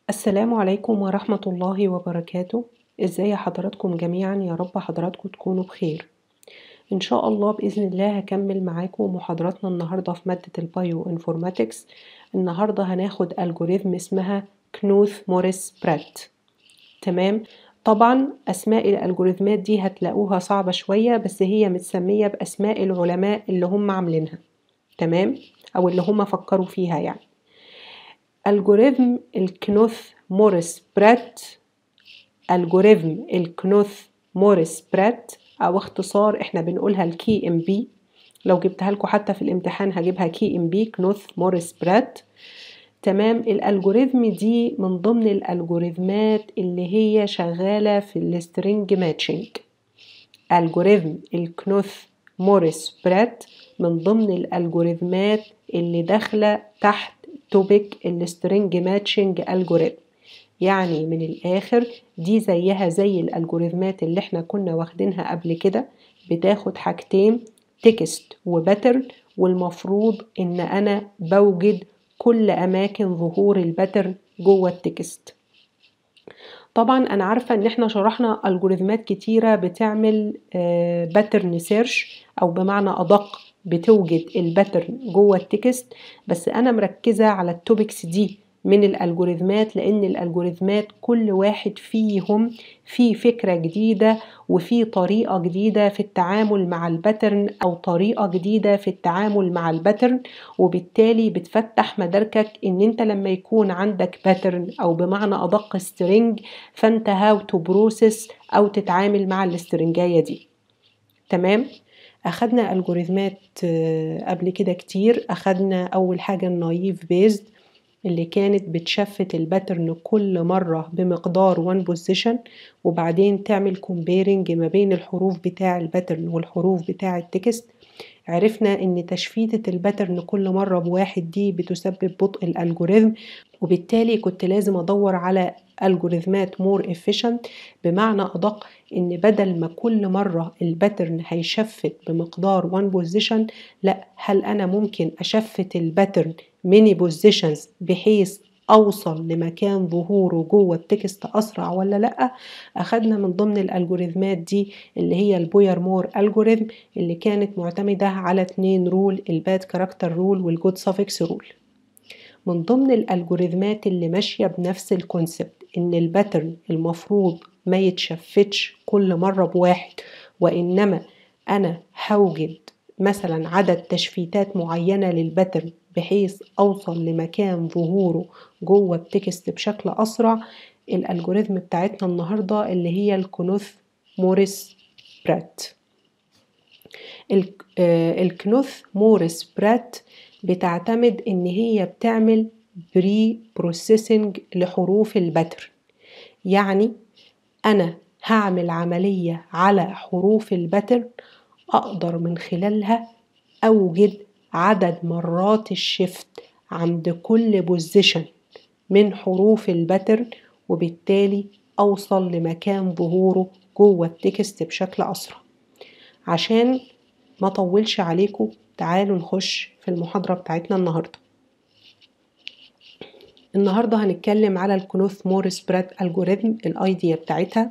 السلام عليكم ورحمة الله وبركاته ازاي حضراتكم جميعا يا رب حضراتكم تكونوا بخير ان شاء الله باذن الله هكمل معاكم محاضراتنا النهارده في ماده البايو انفورماتكس النهارده هناخد الجوريزم اسمها كنوث موريس برات تمام طبعا اسماء الالجوريزمات دي هتلاقوها صعبه شويه بس هي متسميه باسماء العلماء اللي هم عاملينها تمام او اللي هم فكروا فيها يعني الجوريزم الكنوث موريس برات الجوريزم الكنوث موريس برات او اختصار احنا بنقولها الكي ام بي لو جبتها لكم حتى في الامتحان هجيبها كي ام بي كنوث موريس برات تمام الالجوريزم دي من ضمن الالجوريزمات اللي هي شغاله في السترينج ماتشنج الجوريزم الكنوث موريس برات من ضمن الالجوريزمات اللي داخله تحت توبيك السترينج ماتشنج الجوريزم يعني من الاخر دي زيها زي الالجوريزمات اللي احنا كنا واخدينها قبل كده بتاخد حاجتين تكست وباترن والمفروض ان انا بوجد كل اماكن ظهور الباترن جوه التكست طبعا انا عارفه ان احنا شرحنا الجوريزمات كتيره بتعمل باترن سيرش او بمعنى ادق بتوجد الباترن جوه التكست بس انا مركزه على التوبكس دي من الالجوريزمات لان الالجوريزمات كل واحد فيهم في فكره جديده وفي طريقه جديده في التعامل مع الباترن او طريقه جديده في التعامل مع الباترن وبالتالي بتفتح مداركك ان انت لما يكون عندك باترن او بمعنى ادق سترينج فانت هاو تو بروسيس او تتعامل مع السترنجايه دي تمام اخدنا الجوريزمات قبل كده كتير اخدنا اول حاجه النايف بيزد اللي كانت بتشفت الباترن كل مرة بمقدار 1 بوزيشن وبعدين تعمل كومبيرنج ما بين الحروف بتاع الباترن والحروف بتاع التكست عرفنا ان تشفيتة الباترن كل مرة بواحد دي بتسبب بطء الالجوريزم وبالتالي كنت لازم ادور على الجوريزمات مور efficient بمعنى ادق ان بدل ما كل مرة الباترن هيشفت بمقدار 1 بوزيشن لا هل انا ممكن اشفت الباترن ميني بوزيشنز بحيث اوصل لمكان ظهوره جوه التكست اسرع ولا لا اخدنا من ضمن الالجوريزمات دي اللي هي البوير مور الجوريزم اللي كانت معتمده على اتنين رول الباد كاركتر رول والجود سافكس رول من ضمن الالجوريزمات اللي ماشيه بنفس الكونسبت ان الباترن المفروض ما يتشفتش كل مره بواحد وانما انا هوجد مثلا عدد تشفيتات معينه للباترن بحيث اوصل لمكان ظهوره جوه التكست بشكل اسرع الالجوريزم بتاعتنا النهارده اللي هي الكنوث موريس برات الكنوث موريس برات بتعتمد ان هي بتعمل بري بروسيسنج لحروف البتر يعني انا هعمل عمليه على حروف البتر اقدر من خلالها اوجد عدد مرات الشفت عند كل بوزيشن من حروف الباترن وبالتالي أوصل لمكان ظهوره جوه التكست بشكل أسرع عشان ما طولش عليكم تعالوا نخش في المحاضرة بتاعتنا النهاردة النهاردة هنتكلم على الكنوث موريس برات الجوريزم الايديا بتاعتها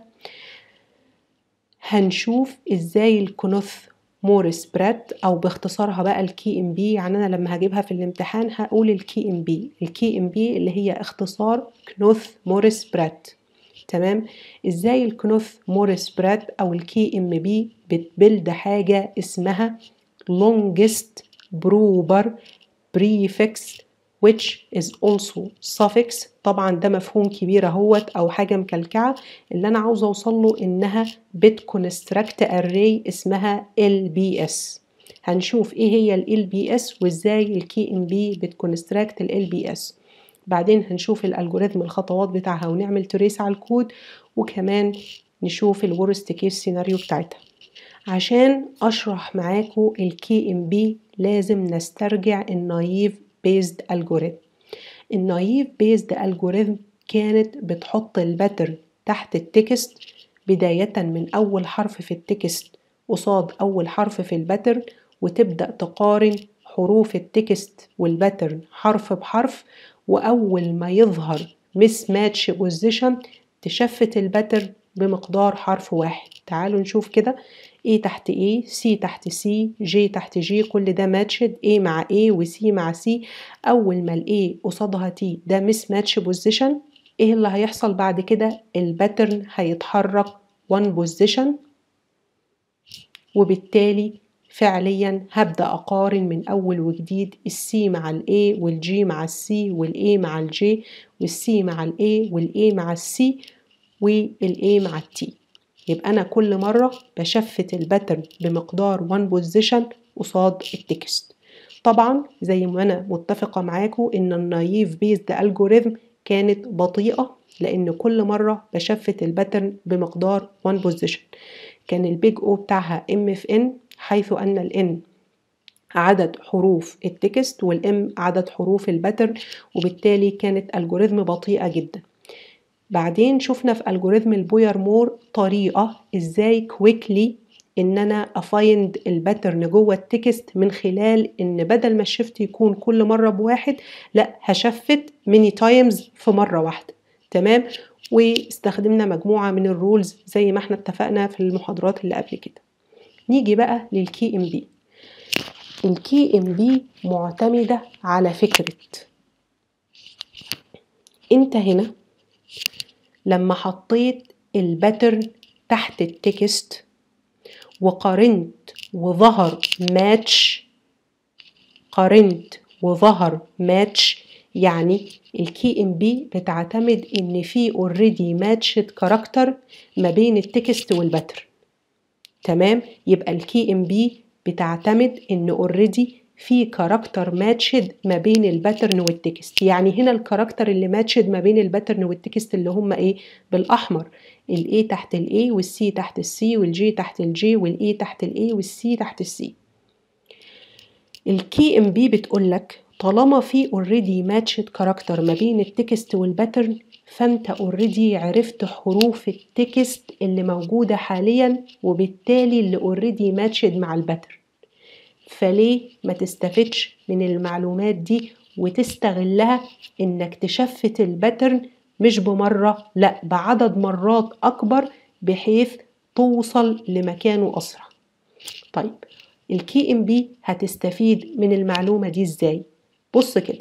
هنشوف ازاي الكنوث موريس برات او باختصارها بقى الكي ام بي يعني انا لما هجيبها في الامتحان هقول الكي ام بي الكي ام بي اللي هي اختصار كنوث موريس برات تمام ازاي الكنوث موريس برات او الكي ام بي بتبلد حاجه اسمها longest proper prefix which is also suffix طبعا ده مفهوم كبير اهوت او حاجه مكلكعه اللي انا عاوزه اوصل له انها بتكونستراكت اري اسمها ال بي اس هنشوف ايه هي ال بي اس وازاي الكي ام بي بتكونستراكت ال بي اس بعدين هنشوف الالجوريزم الخطوات بتاعها ونعمل تريس على الكود وكمان نشوف الورست كيس سيناريو بتاعتها عشان اشرح معاكم الكي ام بي لازم نسترجع النايف بيزد الجوريزم النايف بيزد الجوريزم كانت بتحط الباترن تحت التكست بداية من أول حرف في التكست قصاد أول حرف في الباترن وتبدأ تقارن حروف التكست والباترن حرف بحرف وأول ما يظهر مس ماتش بوزيشن تشفت الباترن بمقدار حرف واحد تعالوا نشوف كده A تحت A C تحت C J تحت J كل ده ماتشد A مع A و C مع C أول ما ال A قصادها T ده مس ماتش بوزيشن ايه اللي هيحصل بعد كده الباترن هيتحرك one position وبالتالي فعليا هبدأ أقارن من أول وجديد السي مع الA والجي مع السي والA مع الجي والسي مع الA والA مع السي والA مع التي يبقى أنا كل مرة بشفت الباترن بمقدار one position قصاد التكست طبعا زي ما أنا متفقة معاكم إن النايف بيزد ألجوريثم كانت بطيئة لأن كل مرة بشفت الباترن بمقدار one position كان البيج او بتاعها ام في ان حيث ان الان عدد حروف التكست والام عدد حروف الباترن وبالتالي كانت الجوريزم بطيئة جدا بعدين شفنا في الجوريزم البوير مور طريقة ازاي كويكلي ان انا افايند الباترن جوه التكست من خلال ان بدل ما الشفت يكون كل مره بواحد لا هشفت ميني تايمز في مره واحده تمام واستخدمنا مجموعه من الرولز زي ما احنا اتفقنا في المحاضرات اللي قبل كده نيجي بقى للكي ام بي الكي ام بي معتمده على فكره انت هنا لما حطيت الباترن تحت التكست وقارنت وظهر ماتش قارنت وظهر ماتش يعني الكي ام بي بتعتمد ان في اوريدي ماتشد كاركتر ما بين التكست والباترن تمام يبقى الكي ام بي بتعتمد ان اوريدي في كاركتر ماتشد ما بين الباترن والتكست يعني هنا الكاركتر اللي ماتشد ما بين الباترن والتكست اللي هم ايه بالاحمر الاي تحت الاي والسي تحت السي والجي تحت الجي والاي تحت الاي والسي تحت السي الكي ام بي بتقول لك طالما في اوريدي ماتشد كاركتر ما بين التكست والباترن فانت اوريدي عرفت حروف التكست اللي موجوده حاليا وبالتالي اللي اوريدي ماتشد مع الباترن فليه ما تستفدش من المعلومات دي وتستغلها انك تشفت الباترن مش بمرة لا بعدد مرات أكبر بحيث توصل لمكانه أسرع طيب الكي ام بي هتستفيد من المعلومة دي ازاي بص كده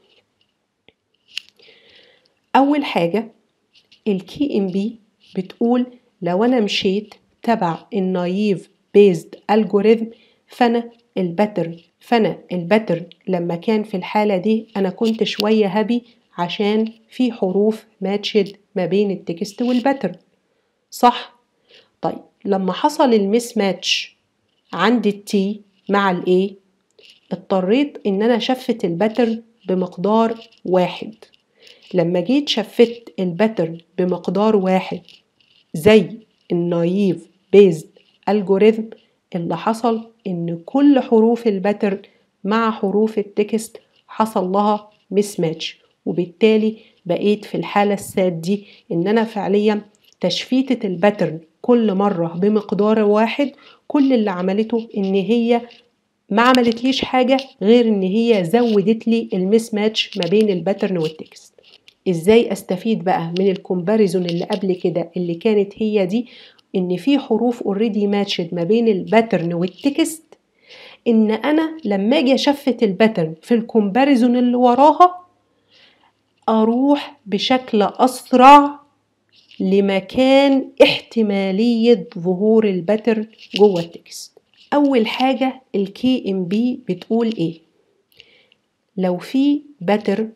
أول حاجة الكي ام بي بتقول لو أنا مشيت تبع النايف بيزد الجوريثم فأنا الباترن فأنا الباترن لما كان في الحالة دي أنا كنت شوية هبي عشان في حروف ماتشد ما بين التكست والباترن صح طيب لما حصل المس ماتش عند التي مع الاي اضطريت ان انا شفت الباترن بمقدار واحد لما جيت شفت الباترن بمقدار واحد زي النايف بيزد الجوريثم اللي حصل ان كل حروف الباترن مع حروف التكست حصل لها مس ماتش وبالتالي بقيت في الحالة الساد دي إن أنا فعليا تشفيتة الباترن كل مرة بمقدار واحد كل اللي عملته إن هي ما عملتليش حاجة غير إن هي زودت لي المس ماتش ما بين الباترن والتكست إزاي أستفيد بقى من الكومباريزون اللي قبل كده اللي كانت هي دي إن في حروف اوريدي ماتشد ما بين الباترن والتكست إن أنا لما أجي أشفت الباترن في الكومباريزون اللي وراها أروح بشكل أسرع لمكان احتمالية ظهور الباترن جوه التكست أول حاجة الكي ام بي بتقول إيه لو في باترن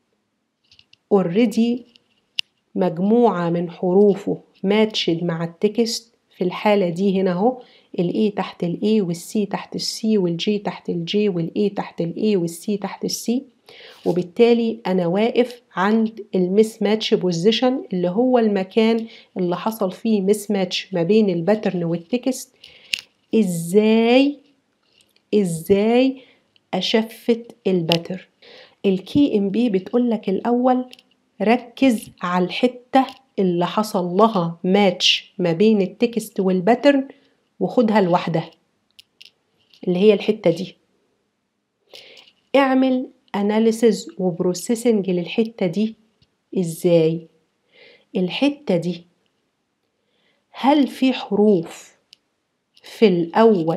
اوريدي مجموعة من حروفه ماتشد مع التكست في الحالة دي هنا اهو الاي تحت الاي والسي تحت السي والجي تحت الجي والاي تحت الاي والسي تحت السي وبالتالي انا واقف عند المس ماتش بوزيشن اللي هو المكان اللي حصل فيه مس ماتش ما بين الباترن والتكست ازاي ازاي اشفت الباترن الكي ام بي بتقولك الاول ركز على الحته اللي حصل لها ماتش ما بين التكست والباترن وخدها لوحدها اللي هي الحته دي اعمل اناليسز وبروسيسنج للحته دي ازاي الحتة دي هل في حروف في الأول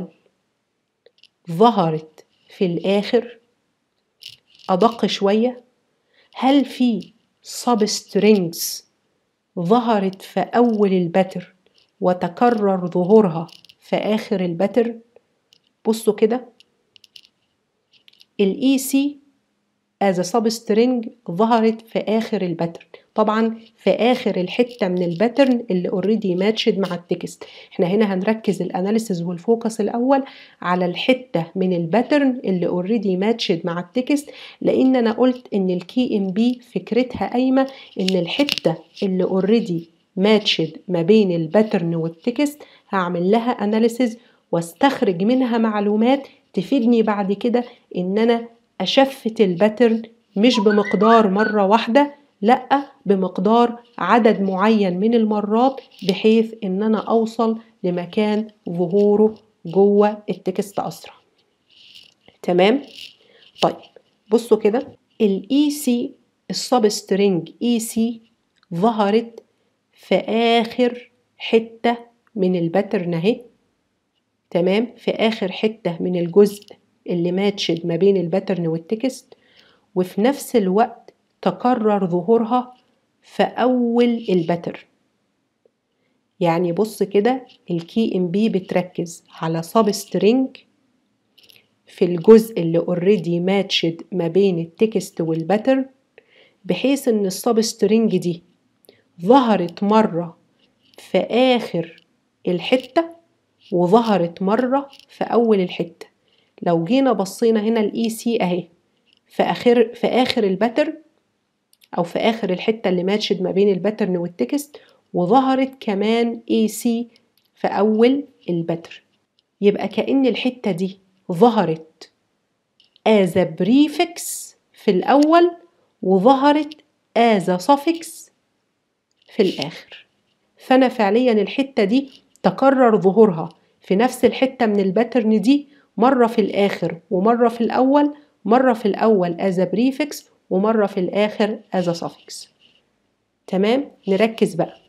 ظهرت في الآخر أدق شوية هل في sub strings ظهرت في أول البتر وتكرر ظهورها في آخر البتر بصوا كده الاي سي as a substring ظهرت في آخر الباترن طبعا في آخر الحتة من الباترن اللي اوريدي ماتشد مع التكست احنا هنا هنركز الاناليسز والفوكس الأول على الحتة من الباترن اللي اوريدي ماتشد مع التكست لأن أنا قلت إن الكي ام بي فكرتها قايمة إن الحتة اللي اوريدي ماتشد ما بين الباترن والتكست هعمل لها اناليسز واستخرج منها معلومات تفيدني بعد كده ان انا اشفت الباترن مش بمقدار مرة واحدة لأ بمقدار عدد معين من المرات بحيث ان انا اوصل لمكان ظهوره جوه التكست اسرع تمام طيب بصوا كده الاي سي السب سترينج اي سي ظهرت في اخر حته من الباترن اهي تمام في اخر حته من الجزء اللي ماتشد ما بين الباترن والتكست وفي نفس الوقت تكرر ظهورها في اول الباترن يعني بص كده الكي ام بي بتركز على سب سترينج في الجزء اللي اوريدي ماتشد ما بين التكست والباترن بحيث ان السب سترينج دي ظهرت مرة في آخر الحتة وظهرت مرة في أول الحتة لو جينا بصينا هنا الاي سي اهي في آخر في آخر الباترن أو في آخر الحتة اللي ماتشد ما بين الباترن والتكست وظهرت كمان اي سي في أول الباترن يبقى كأن الحتة دي ظهرت as a prefix في الأول وظهرت as a suffix في الآخر فأنا فعليا الحتة دي تكرر ظهورها في نفس الحتة من الباترن دي مرة في الآخر ومرة في الأول مرة في الأول as a prefix ومرة في الآخر as a suffix تمام نركز بقى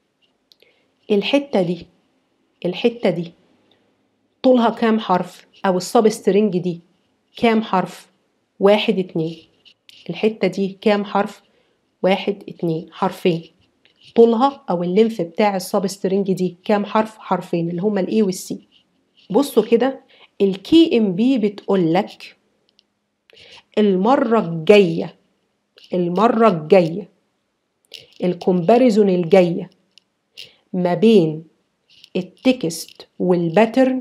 الحتة دي الحتة دي طولها كام حرف أو السب سترينج دي كام حرف واحد اتنين الحتة دي كام حرف واحد اتنين حرفين طولها او اللينث بتاع السب سترينج دي كام حرف حرفين اللي هما الاي والسي بصوا كده الكي ام بي بتقول لك المره الجايه المره الجايه الكومباريزون الجايه ما بين التكست والباترن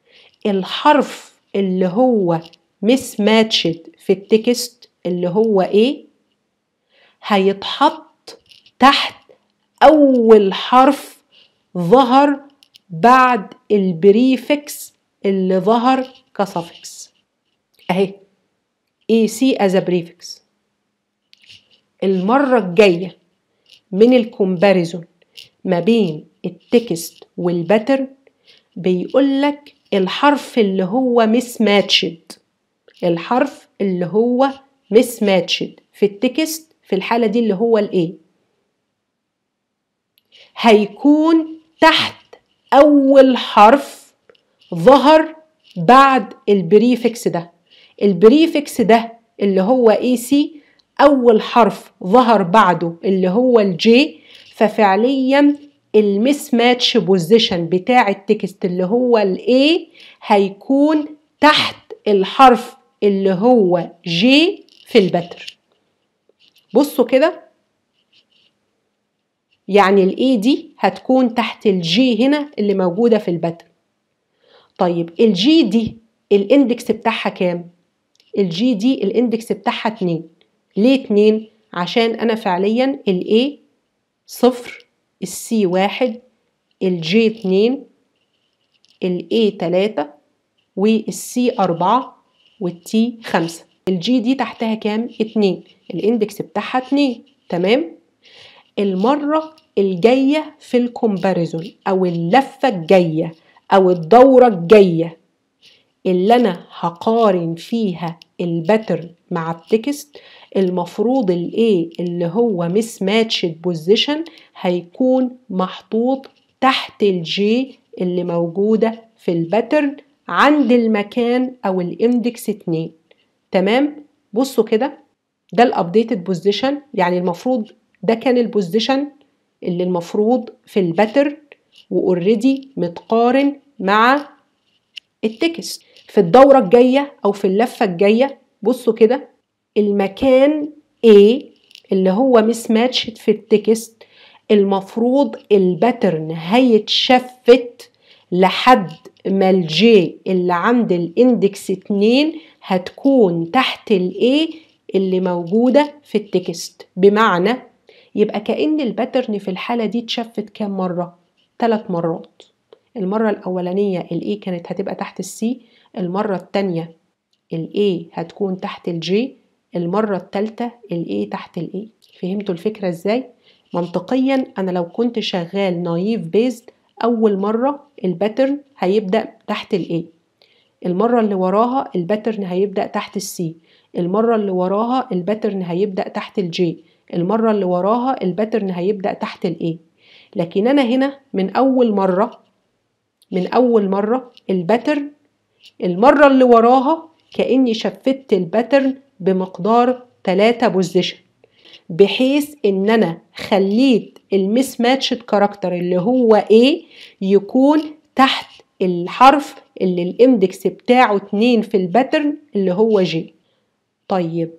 الحرف اللي هو مس ماتشد في التكست اللي هو ايه هيتحط تحت أول حرف ظهر بعد البريفكس اللي ظهر كسفكس أهي AC as a prefix المرة الجاية من الكومباريزون ما بين التكست والباترن بيقولك الحرف اللي هو مس ماتشد الحرف اللي هو مس ماتشد في التكست في الحالة دي اللي هو الايه هيكون تحت أول حرف ظهر بعد البريفكس ده البريفكس ده اللي هو اي سي أول حرف ظهر بعده اللي هو الجي ففعليا المس ماتش بوزيشن بتاع التكست اللي هو الاي هيكون تحت الحرف اللي هو جي في البتر بصوا كده يعني الاي دي هتكون تحت الجي هنا اللي موجودة في البتر طيب الجي دي الاندكس بتاعها كام؟ الجي دي الاندكس بتاعها اتنين ليه اتنين؟ عشان انا فعليا الاي صفر السي واحد الجي اتنين الاي تلاتة والسي أربعة والتي خمسة الجي دي تحتها كام؟ اتنين الاندكس بتاعها اتنين تمام؟ المرة الجاية في الكومباريزون أو اللفة الجاية أو الدورة الجاية اللي أنا هقارن فيها الباترن مع التكست المفروض ال A اللي هو mismatched position هيكون محطوط تحت ال J اللي موجودة في الباترن عند المكان أو الاندكس 2 تمام بصوا كده ده الابديتد بوزيشن يعني المفروض ده كان البوزيشن اللي المفروض في الباترن واوريدي متقارن مع التكست في الدورة الجاية أو في اللفة الجاية بصوا كده المكان A اللي هو مس ماتش في التكست المفروض الباترن هيتشفت لحد ما الجي اللي عند الاندكس 2 هتكون تحت الاي اللي موجودة في التكست بمعنى يبقى كأن الباترن في الحالة دي اتشفت كام مرة؟ ثلاث مرات المرة الأولانية الاي كانت هتبقى تحت السي المرة التانية الاي هتكون تحت الجي المرة التالتة الاي تحت الاي فهمتوا الفكرة ازاي؟ منطقيا أنا لو كنت شغال نايف بيزد أول مرة الباترن هيبدأ تحت الاي المرة اللي وراها الباترن هيبدأ تحت السي المرة اللي وراها الباترن هيبدأ تحت الجي المرة اللي وراها الباترن هيبدأ تحت الاي لكن أنا هنا من أول مرة من أول مرة الباترن المرة اللي وراها كأني شفت الباترن بمقدار 3 بوزيشن بحيث ان انا خليت المس ماتشد كاركتر اللي هو A يكون تحت الحرف اللي الاندكس بتاعه 2 في الباترن اللي هو جي طيب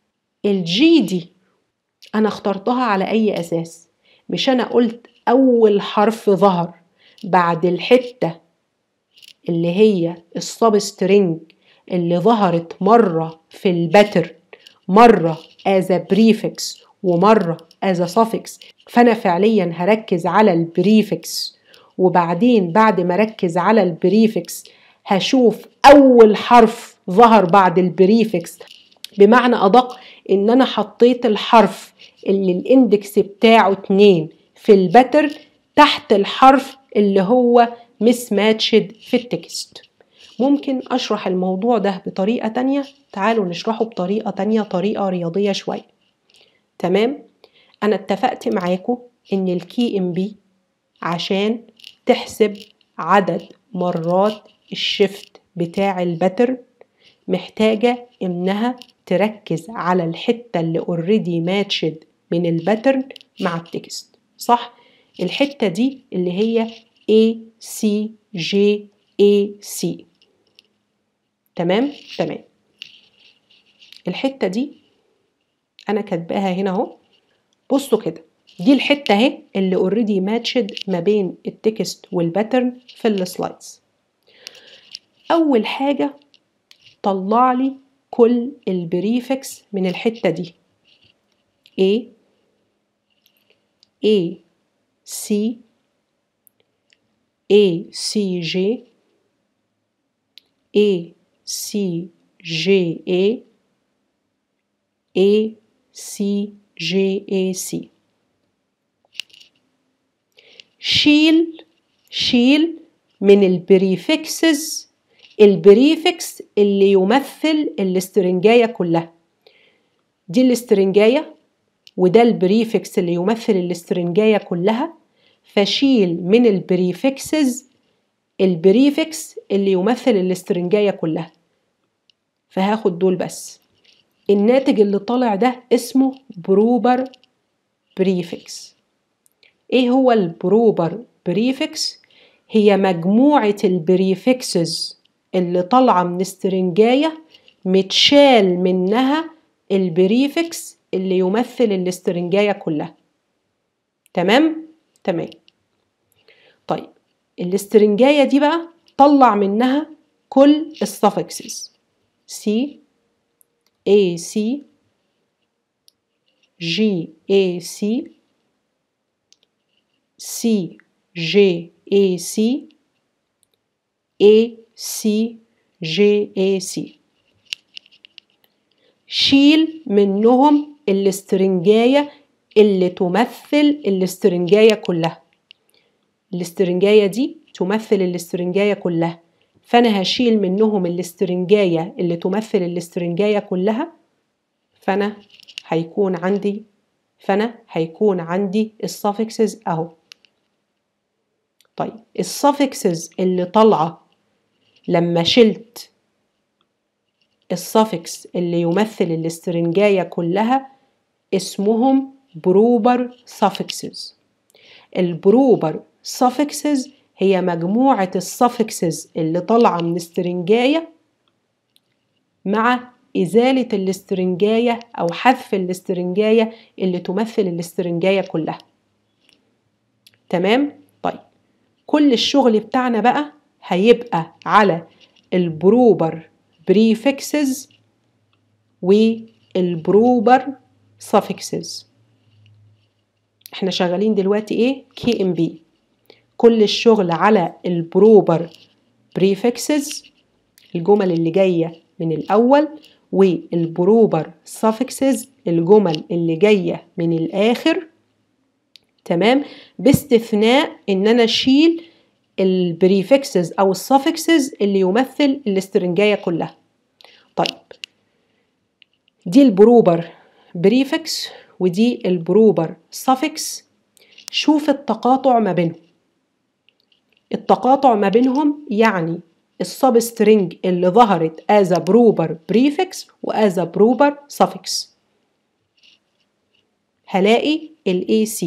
الجي دي انا اخترتها على اي اساس مش انا قلت اول حرف ظهر بعد الحته اللي هي السب سترينج اللي ظهرت مره في الباترن مره as a prefix ومره as a suffix فانا فعليا هركز على البريفكس وبعدين بعد ما اركز على البريفكس هشوف اول حرف ظهر بعد البريفكس بمعنى ادق ان انا حطيت الحرف اللي الاندكس بتاعه 2 في الباترن تحت الحرف اللي هو مس ماتشد في التكست ممكن أشرح الموضوع ده بطريقة تانية تعالوا نشرحه بطريقة تانية طريقة رياضية شوية تمام أنا اتفقت معاكم إن الكي ام بي عشان تحسب عدد مرات الشفت بتاع الباترن محتاجة إنها تركز على الحتة اللي اوريدي ماتشد من الباترن مع التكست صح؟ الحتة دي اللي هي A C J A C تمام تمام الحته دي انا كاتباها هنا اهو بصوا كده دي الحته اهي اللي اوريدي ماتشد ما بين التكست والباترن في السلايدز اول حاجه طلع لي كل البريفكس من الحته دي A A C A C J A C J A A C J A C شيل شيل من البريفكسز البريفكس اللي يمثل الاسترنجاية كلها دي الاسترنجاية وده البريفكس اللي يمثل الاسترنجاية كلها فشيل من البريفكسز البريفكس اللي يمثل الاسترنجاية كلها فهاخد دول بس الناتج اللي طالع ده اسمه بروبر بريفكس ايه هو البروبر بريفكس هي مجموعة البريفكسز اللي طالعة من استرنجاية متشال منها البريفكس اللي يمثل الاسترنجاية كلها تمام تمام طيب الاسترنجاية دي بقى طلع منها كل السفكسز سي A C G A C C J A C A C J A C شيل منهم الاسترنجاية اللي تمثل الاسترنجاية كلها الاسترنجاية دي تمثل الاسترنجاية كلها فأنا هشيل منهم الاسترنجاية اللي تمثل الاسترنجاية كلها فانا هيكون عندي فانا هيكون عندي السفكسز اهو طيب السفكسز اللي طالعه لما شلت السفكس اللي يمثل الاسترنجاية كلها اسمهم بروبر suffixes البروبر suffixes هي مجموعة السفكسز اللي طالعة من استرنجاية مع إزالة الاسترنجاية أو حذف الاسترنجاية اللي تمثل الاسترنجاية كلها تمام؟ طيب كل الشغل بتاعنا بقى هيبقى على البروبر بريفكسز والبروبر suffixes احنا شغالين دلوقتي ايه كي ام بي كل الشغل على البروبر بريفكسز الجمل اللي جايه من الاول والبروبر suffixes الجمل اللي جايه من الاخر تمام باستثناء ان انا اشيل البريفكسز او السفكسز اللي يمثل الاسترنجايه كلها طيب دي البروبر بريفكس ودي البروبر suffix شوف التقاطع ما بينهم التقاطع ما بينهم يعني السب سترينج اللي ظهرت as a بروبر بريفكس و as a بروبر suffix هلاقي ال AC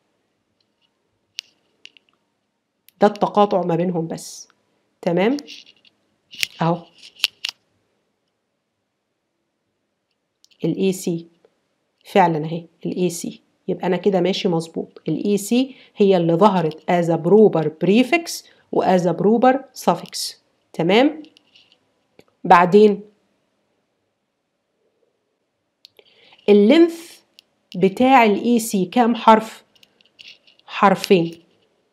ده التقاطع ما بينهم بس تمام اهو الاي سي فعلا اهي الاي سي يبقى انا كده ماشي مظبوط الاي سي هي اللي ظهرت از بروبر بريفكس واز بروبر suffix تمام بعدين اللينث بتاع الاي سي كام حرف حرفين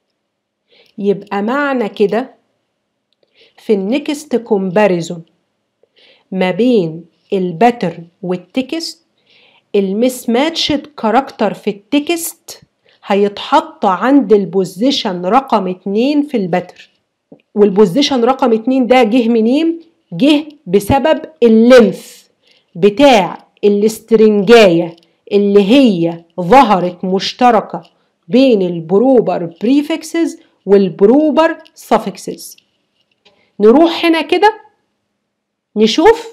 يبقى معنى كده في النكست كومباريزون ما بين الباترن والتكست المس ماتشد كاركتر في التكست هيتحط عند البوزيشن رقم اتنين في الباترن والبوزيشن رقم اتنين ده جه منين؟ جه بسبب اللينث بتاع الاسترنجاية اللي هي ظهرت مشتركة بين البروبر بريفكسز والبروبر suffixes نروح هنا كده نشوف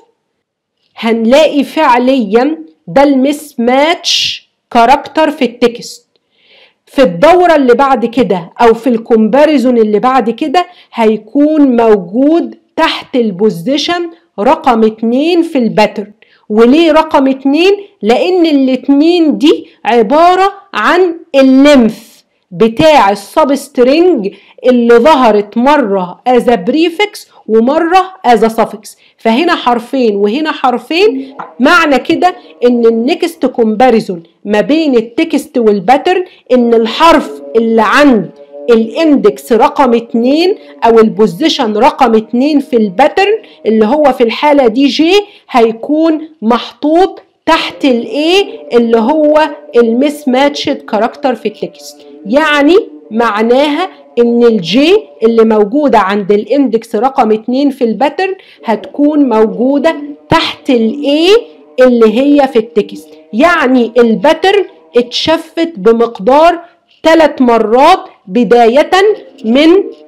هنلاقي فعليا ده المس ماتش كاركتر في التكست في الدورة اللي بعد كده أو في الكومباريزون اللي بعد كده هيكون موجود تحت البوزيشن رقم اتنين في الباترن وليه رقم اتنين؟ لأن الاتنين دي عبارة عن الليمف بتاع السبسترينج اللي ظهرت مرة as a prefix ومرة as a suffix فهنا حرفين وهنا حرفين معنى كده ان النكست كومباريزون ما بين التكست والباترن ان الحرف اللي عند الاندكس رقم اتنين او البوزيشن رقم اتنين في الباترن اللي هو في الحالة دي جي هيكون محطوط تحت الايه اللي هو المس ماتشد كاركتر في التكست يعني معناها ان الجي اللي موجودة عند الاندكس رقم اتنين في الباترن هتكون موجودة تحت الاي اللي هي في التكست يعني الباترن اتشفت بمقدار ثلاث مرات بداية من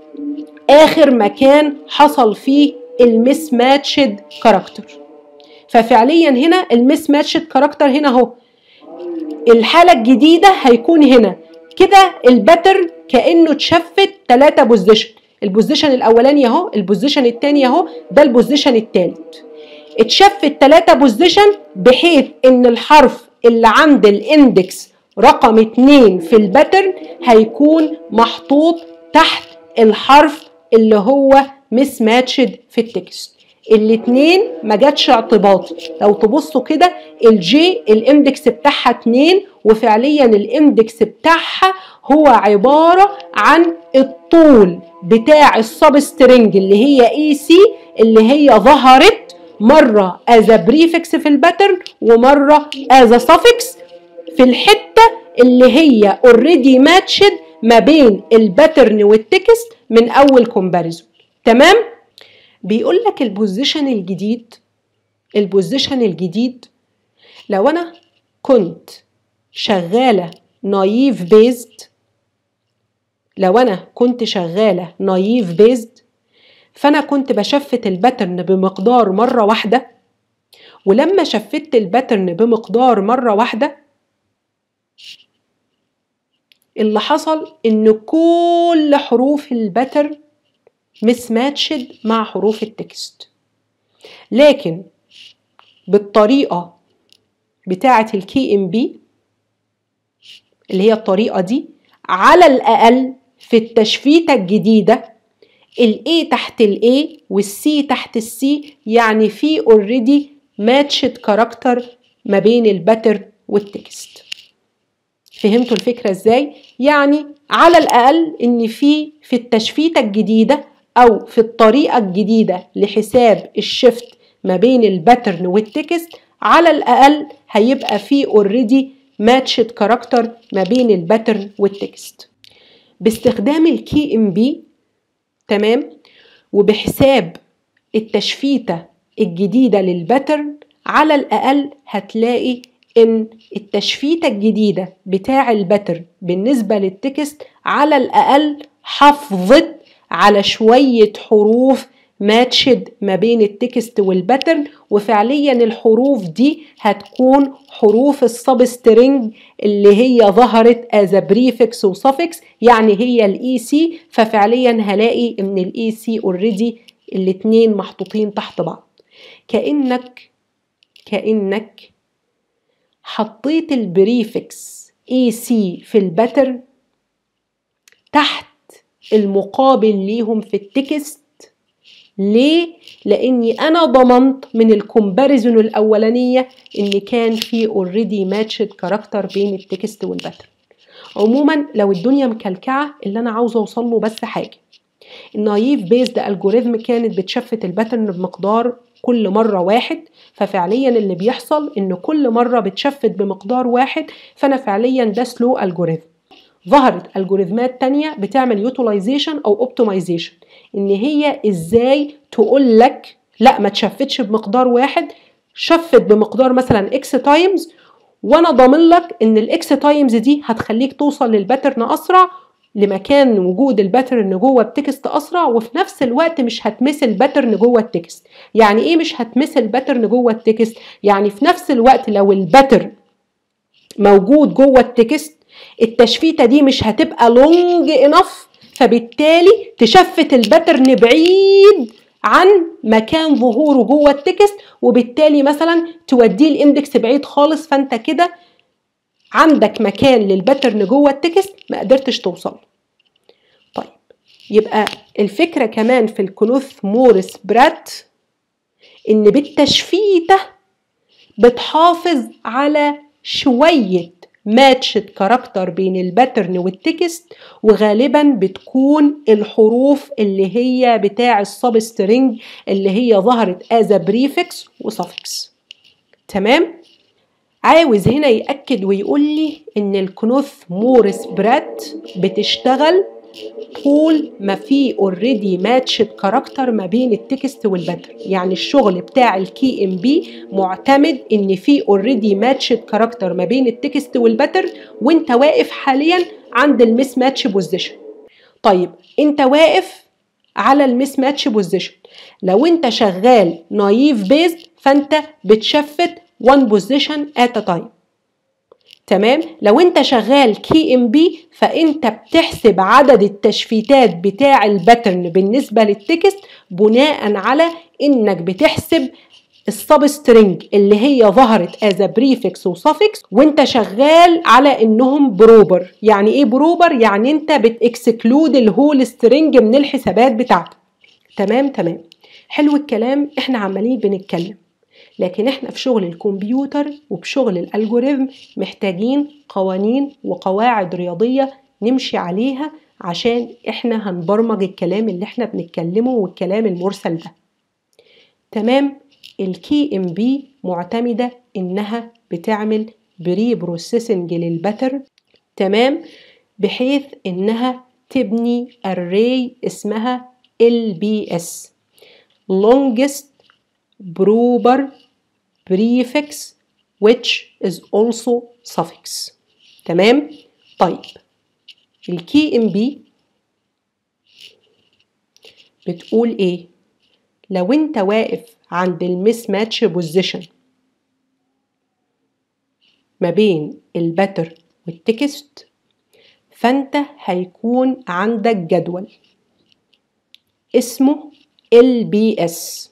آخر مكان حصل فيه المس ماتشد كاركتر ففعليا هنا المس ماتشد كاركتر هنا اهو الحالة الجديدة هيكون هنا كده الباترن كانه اتشفت ثلاثة بوزيشن البوزيشن الاولاني اهو البوزيشن الثاني اهو ده البوزيشن الثالث اتشفت ثلاثة بوزيشن بحيث ان الحرف اللي عند الاندكس رقم اتنين في الباترن هيكون محطوط تحت الحرف اللي هو مس ماتشد في التكست الاتنين ما جاتش اعتباطي لو تبصوا كده الجي الاندكس بتاعها اتنين وفعليا الاندكس بتاعها هو عبارة عن الطول بتاع السبسترنج اللي هي اي سي اللي هي ظهرت مرة از بريفكس في الباترن ومرة از suffix في الحتة اللي هي اوريدي ماتشد ما بين الباترن والتكست من اول كومباريزون تمام بيقول لك البوزيشن الجديد البوزيشن الجديد لو انا كنت شغاله نايف بيزد لو انا كنت شغاله نايف بيزد فانا كنت بشفت الباترن بمقدار مره واحده ولما شفت الباترن بمقدار مره واحده اللي حصل ان كل حروف الباترن مسماتشد مع حروف التكست لكن بالطريقة بتاعة الكي ام بي اللي هي الطريقة دي على الأقل في التشفيتة الجديدة الاي تحت الاي والسي تحت السي يعني في اوريدي ماتشد كاركتر ما بين الباتر والتكست فهمتوا الفكرة ازاي؟ يعني على الأقل إن في في التشفيتة الجديدة أو في الطريقة الجديدة لحساب الشفت ما بين الباترن والتكست على الأقل هيبقى في اوريدي ماتشد كاركتر ما بين الباترن والتكست باستخدام الكي ام بي تمام وبحساب التشفيتة الجديدة للباترن على الأقل هتلاقي إن التشفيتة الجديدة بتاع الباترن بالنسبة للتكست على الأقل حافظت على شوية حروف ماتشد ما بين التكست والباترن وفعليا الحروف دي هتكون حروف السبسترنج اللي هي ظهرت از بريفكس وسفكس يعني هي الاي سي ففعليا هلاقي ان الاي سي اوريدي الاتنين محطوطين تحت بعض كانك كانك حطيت البريفكس اي سي في الباترن تحت المقابل ليهم في التكست ليه؟ لاني انا ضمنت من الكومباريزون الاولانيه ان كان في اوريدي ماتشد كاركتر بين التكست والباترن عموما لو الدنيا مكلكعه اللي انا عاوزه اوصل له بس حاجه النايف بيزد الجوريزم كانت بتشفت الباترن بمقدار كل مرة واحد ففعليا اللي بيحصل ان كل مرة بتشفت بمقدار واحد فانا فعليا ده سلو الجوريزم ظهرت الجوريزمات تانية بتعمل يوتيلايزيشن او اوبتمايزيشن ان هي ازاي تقول لك لا ما تشفتش بمقدار واحد شفت بمقدار مثلا اكس تايمز وانا ضامن لك ان الاكس تايمز دي هتخليك توصل للباترن اسرع لمكان وجود الباترن جوه التكست اسرع وفي نفس الوقت مش هتمس الباترن جوه التكست يعني ايه مش هتمس الباترن جوه التكست يعني في نفس الوقت لو الباترن موجود جوه التكست التشفيته دي مش هتبقى لونج انف فبالتالي تشفت الباترن بعيد عن مكان ظهوره جوه التكست وبالتالي مثلا توديه الاندكس بعيد خالص فانت كده عندك مكان للباترن جوه التكست ما قدرتش توصل طيب يبقى الفكرة كمان في الكلوث مورس برات ان بالتشفيته بتحافظ على شوية ماتشد كاركتر بين الباترن والتكست وغالبا بتكون الحروف اللي هي بتاع السبسترنج اللي هي ظهرت از بريفكس وسفكس تمام عاوز هنا يأكد ويقول لي إن الكنوث مورس برات بتشتغل طول ما في اوريدي ماتشد كاركتر ما بين التكست والباترن يعني الشغل بتاع الكي ام بي معتمد ان في اوريدي ماتشد كاركتر ما بين التكست والباترن وانت واقف حاليا عند المس ماتش بوزيشن طيب انت واقف على المس ماتش بوزيشن لو انت شغال نايف بيز فانت بتشفت one position at a time تمام لو انت شغال كي ام بي فانت بتحسب عدد التشفيتات بتاع الباترن بالنسبه للتكست بناء على انك بتحسب السبسترنج اللي هي ظهرت از بريفكس وسفكس وانت شغال على انهم بروبر يعني ايه بروبر يعني انت بتكسكلود الهول سترنج من الحسابات بتاعتك تمام تمام حلو الكلام احنا عمالين بنتكلم لكن احنا في شغل الكمبيوتر وبشغل الالجوريزم محتاجين قوانين وقواعد رياضيه نمشي عليها عشان احنا هنبرمج الكلام اللي احنا بنتكلمه والكلام المرسل ده تمام الكي ام بي معتمده انها بتعمل بري بروسيسنج للباترن تمام بحيث انها تبني array اسمها LBS longest proper prefix which is also suffix تمام طيب الكي ام بي بتقول ايه لو انت واقف عند المس ماتش بوزيشن ما بين الباتر والتكست فانت هيكون عندك جدول اسمه LBS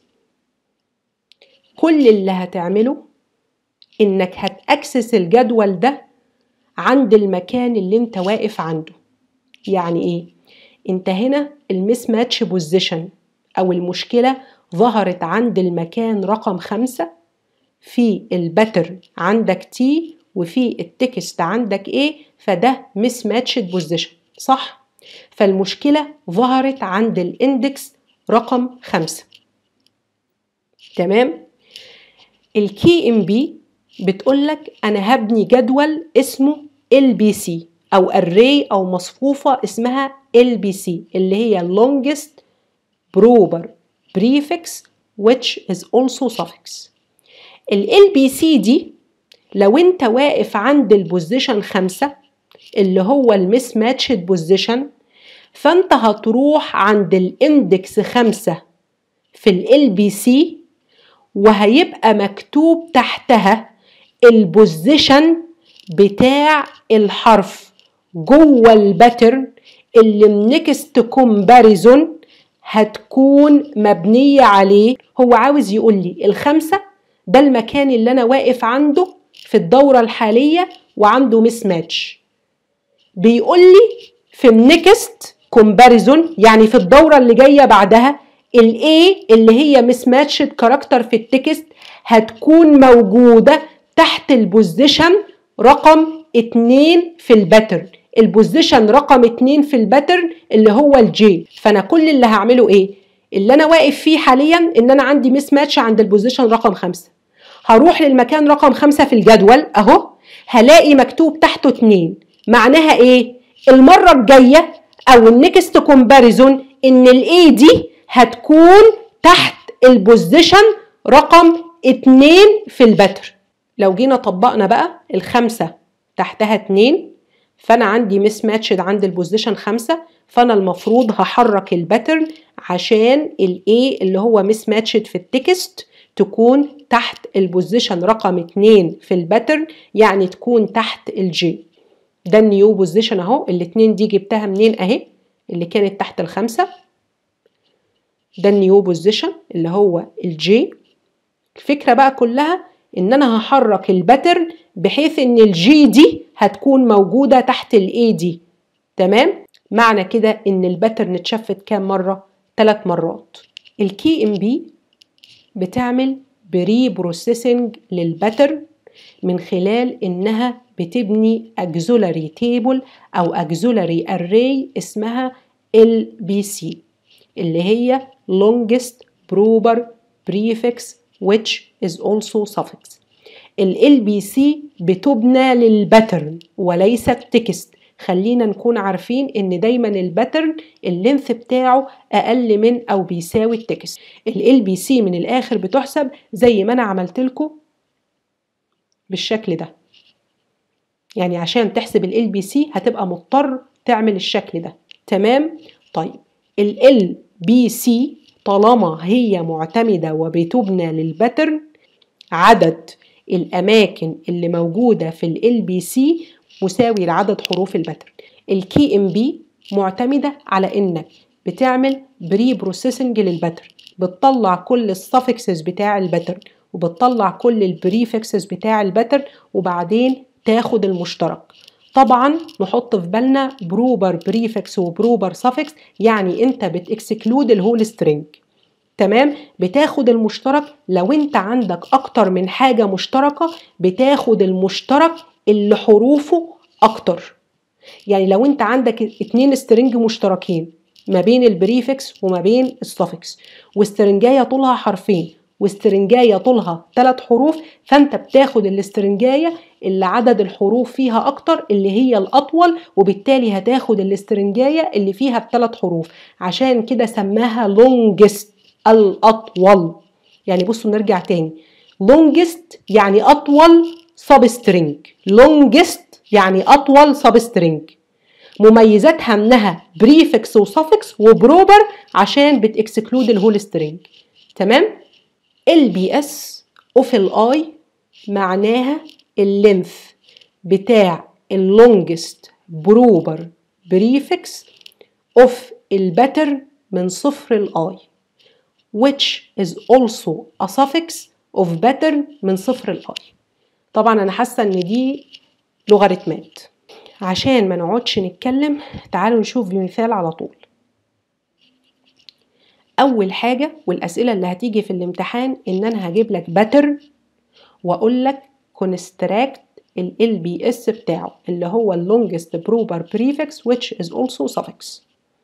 كل اللي هتعمله انك هتأكسس الجدول ده عند المكان اللي انت واقف عنده يعني ايه انت هنا المس ماتش بوزيشن او المشكلة ظهرت عند المكان رقم خمسة في الباترن عندك تي وفي التكست عندك ايه فده مس ماتش بوزيشن صح فالمشكلة ظهرت عند الاندكس رقم خمسة تمام الكي ام بي بتقولك انا هبني جدول اسمه ال بي سي او array او مصفوفة اسمها ال بي سي اللي هي longest proper prefix which is also suffix ال بي سي دي لو انت واقف عند البوزيشن خمسة اللي هو المس ماتشد بوزيشن فانت هتروح عند الاندكس خمسة في ال بي سي وهيبقى مكتوب تحتها البوزيشن بتاع الحرف جوه الباترن اللي النكست كومباريزون هتكون مبنية عليه هو عاوز يقول لي الخمسة ده المكان اللي أنا واقف عنده في الدورة الحالية وعنده مس ماتش بيقول لي في النكست كومباريزون يعني في الدورة اللي جاية بعدها الاي اللي هي مس ماتشد كاركتر في التكست هتكون موجودة تحت البوزيشن رقم اتنين في الباترن البوزيشن رقم اتنين في الباترن اللي هو الجي فانا كل اللي هعمله ايه اللي انا واقف فيه حاليا ان انا عندي مس ماتش عند البوزيشن رقم خمسة هروح للمكان رقم خمسة في الجدول اهو هلاقي مكتوب تحته اتنين معناها ايه المرة الجاية او النكست كومباريزون ان الاي دي هتكون تحت البوزيشن رقم اتنين في البتر لو جينا طبقنا بقى الخمسة تحتها اتنين فانا عندي مس ماتشد عند البوزيشن خمسة فانا المفروض هحرك الباترن عشان الاي اللي هو مس ماتشد في التكست تكون تحت البوزيشن رقم اتنين في الباترن يعني تكون تحت الجي ده النيو بوزيشن اهو الاتنين دي جبتها منين اهي اللي كانت تحت الخمسة ده النيو بوزيشن اللي هو الجي الفكرة بقى كلها ان انا هحرك الباترن بحيث ان الجي دي هتكون موجودة تحت الاي دي تمام معنى كده ان الباترن اتشفت كام مرة ثلاث مرات الكي ام بي بتعمل بري بروسيسنج للباترن من خلال انها بتبني auxiliary تيبل او auxiliary array اسمها LBC اللي هي longest proper prefix which is also suffix ال LBC بتبنى للباترن وليس التكست خلينا نكون عارفين ان دايما الباترن اللينث بتاعه اقل من او بيساوي التكست ال LBC من الاخر بتحسب زي ما انا عملت لكم بالشكل ده يعني عشان تحسب ال بي سي هتبقى مضطر تعمل الشكل ده تمام طيب ال بي سي طالما هي معتمدة وبتبنى للباترن عدد الأماكن اللي موجودة في ال بي سي مساوي لعدد حروف الباترن الكي ام بي معتمدة على إنك بتعمل بري بروسيسنج للباترن بتطلع كل السفكسز بتاع الباترن وبتطلع كل البريفكسز بتاع الباترن وبعدين تاخد المشترك طبعا نحط في بالنا بروبر بريفكس وبروبر سفكس يعني انت بتكسكلود الهول سترينج تمام بتاخد المشترك لو انت عندك اكتر من حاجة مشتركة بتاخد المشترك اللي حروفه اكتر يعني لو انت عندك اتنين سترينج مشتركين ما بين البريفكس وما بين السفكس واسترنجاية طولها حرفين واسترنجاية طولها ثلاث حروف فانت بتاخد الاسترنجاية اللي عدد الحروف فيها اكتر اللي هي الاطول وبالتالي هتاخد الاسترنجاية اللي فيها بثلاث حروف عشان كده سماها longest الاطول يعني بصوا نرجع تاني longest يعني أطول substring longest يعني أطول substring مميزاتها انها بريفكس وسفكس وبروبر عشان بتكسكلود الهول سترينج تمام ال بي اس اوف الاي معناها اللينث بتاع اللونجست بروبر بريفكس اوف الباتر من صفر الاي which is also a suffix of pattern من صفر الاي طبعا انا حاسه ان دي لوغاريتمات عشان ما نقعدش نتكلم تعالوا نشوف بمثال على طول اول حاجه والاسئله اللي هتيجي في الامتحان ان انا هجيب لك باترن واقول لك كونستراكت ال بي اس بتاعه اللي هو اللونجست بروبر بريفكس which is also suffix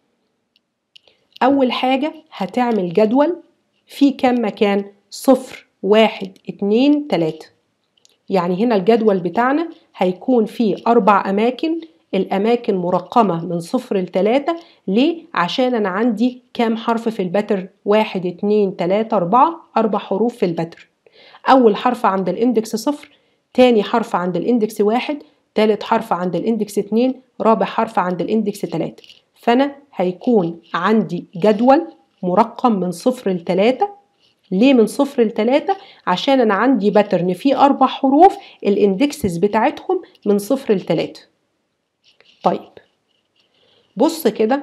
اول حاجه هتعمل جدول فيه كام مكان صفر واحد اتنين تلاته يعني هنا الجدول بتاعنا هيكون فيه أربع أماكن الأماكن مرقمة من صفر لتلاتة ليه؟ عشان أنا عندي كام حرف في البتر واحد اتنين تلاتة أربعة أربع حروف في البتر أول حرف عند الإندكس صفر تاني حرف عند الإندكس واحد تالت حرف عند الإندكس اتنين رابع حرف عند الإندكس تلاتة فأنا هيكون عندي جدول مرقم من صفر لتلاتة ليه من صفر لتلاتة؟ عشان أنا عندي باترن فيه أربع حروف الإندكسز بتاعتهم من صفر لتلاتة طيب بص كده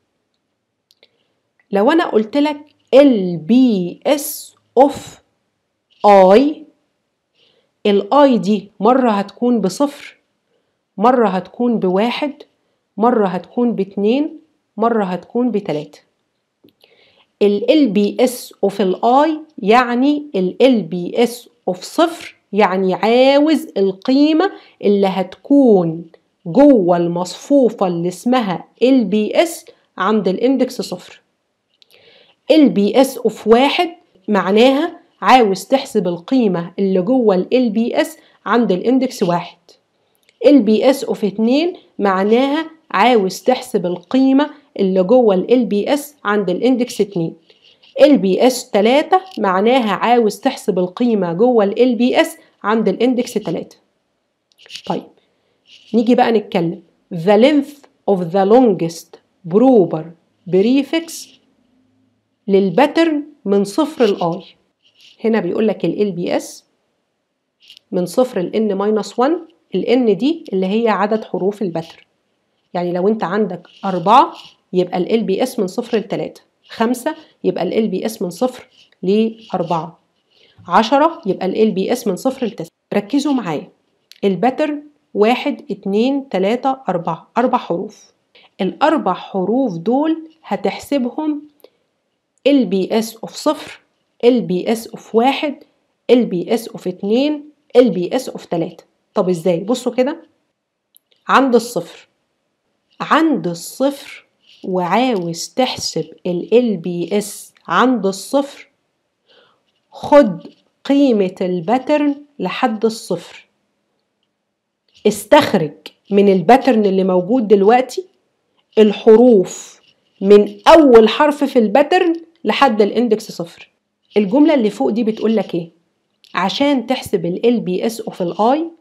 لو أنا قلت لك ال بي اس اوف اي الاي دي مرة هتكون بصفر مرة هتكون بواحد مرة هتكون باتنين مرة هتكون بتلاتة ال بي اس اوف الاي يعني ال بي اس اوف صفر يعني عاوز القيمة اللي هتكون جوه المصفوفة اللي اسمها ال بي اس عند الاندكس صفر ال بي اس اوف واحد معناها عاوز تحسب القيمة اللي جوه ال بي اس عند الاندكس واحد ال بي اس اوف اتنين معناها عاوز تحسب القيمة اللي جوه ال بي اس عند الاندكس 2 ال بي اس 3 معناها عاوز تحسب القيمه جوه ال بي اس عند الاندكس 3 طيب نيجي بقى نتكلم the length of the longest proper prefix للباترن من صفر لاي هنا بيقول لك ال بي اس من صفر ل n ماينس 1 ال n دي اللي هي عدد حروف الباترن يعني لو انت عندك أربعة يبقى ال بي اس من صفر لتلاتة خمسة يبقى ال بي اس من صفر لأربعة عشرة يبقى ال بي اس من صفر لتسعة ركزوا معايا الباترن واحد اتنين تلاتة أربعة أربع حروف الأربع حروف دول هتحسبهم ال بي اس اوف صفر ال بي اس اوف واحد ال بي اس اوف اتنين ال بي اس اوف تلاتة طب ازاي بصوا كده عند الصفر عند الصفر وعاوز تحسب ال بي اس عند الصفر خد قيمة الباترن لحد الصفر استخرج من الباترن اللي موجود دلوقتي الحروف من أول حرف في الباترن لحد الاندكس صفر الجملة اللي فوق دي بتقول لك ايه عشان تحسب ال بي اس اوف الاي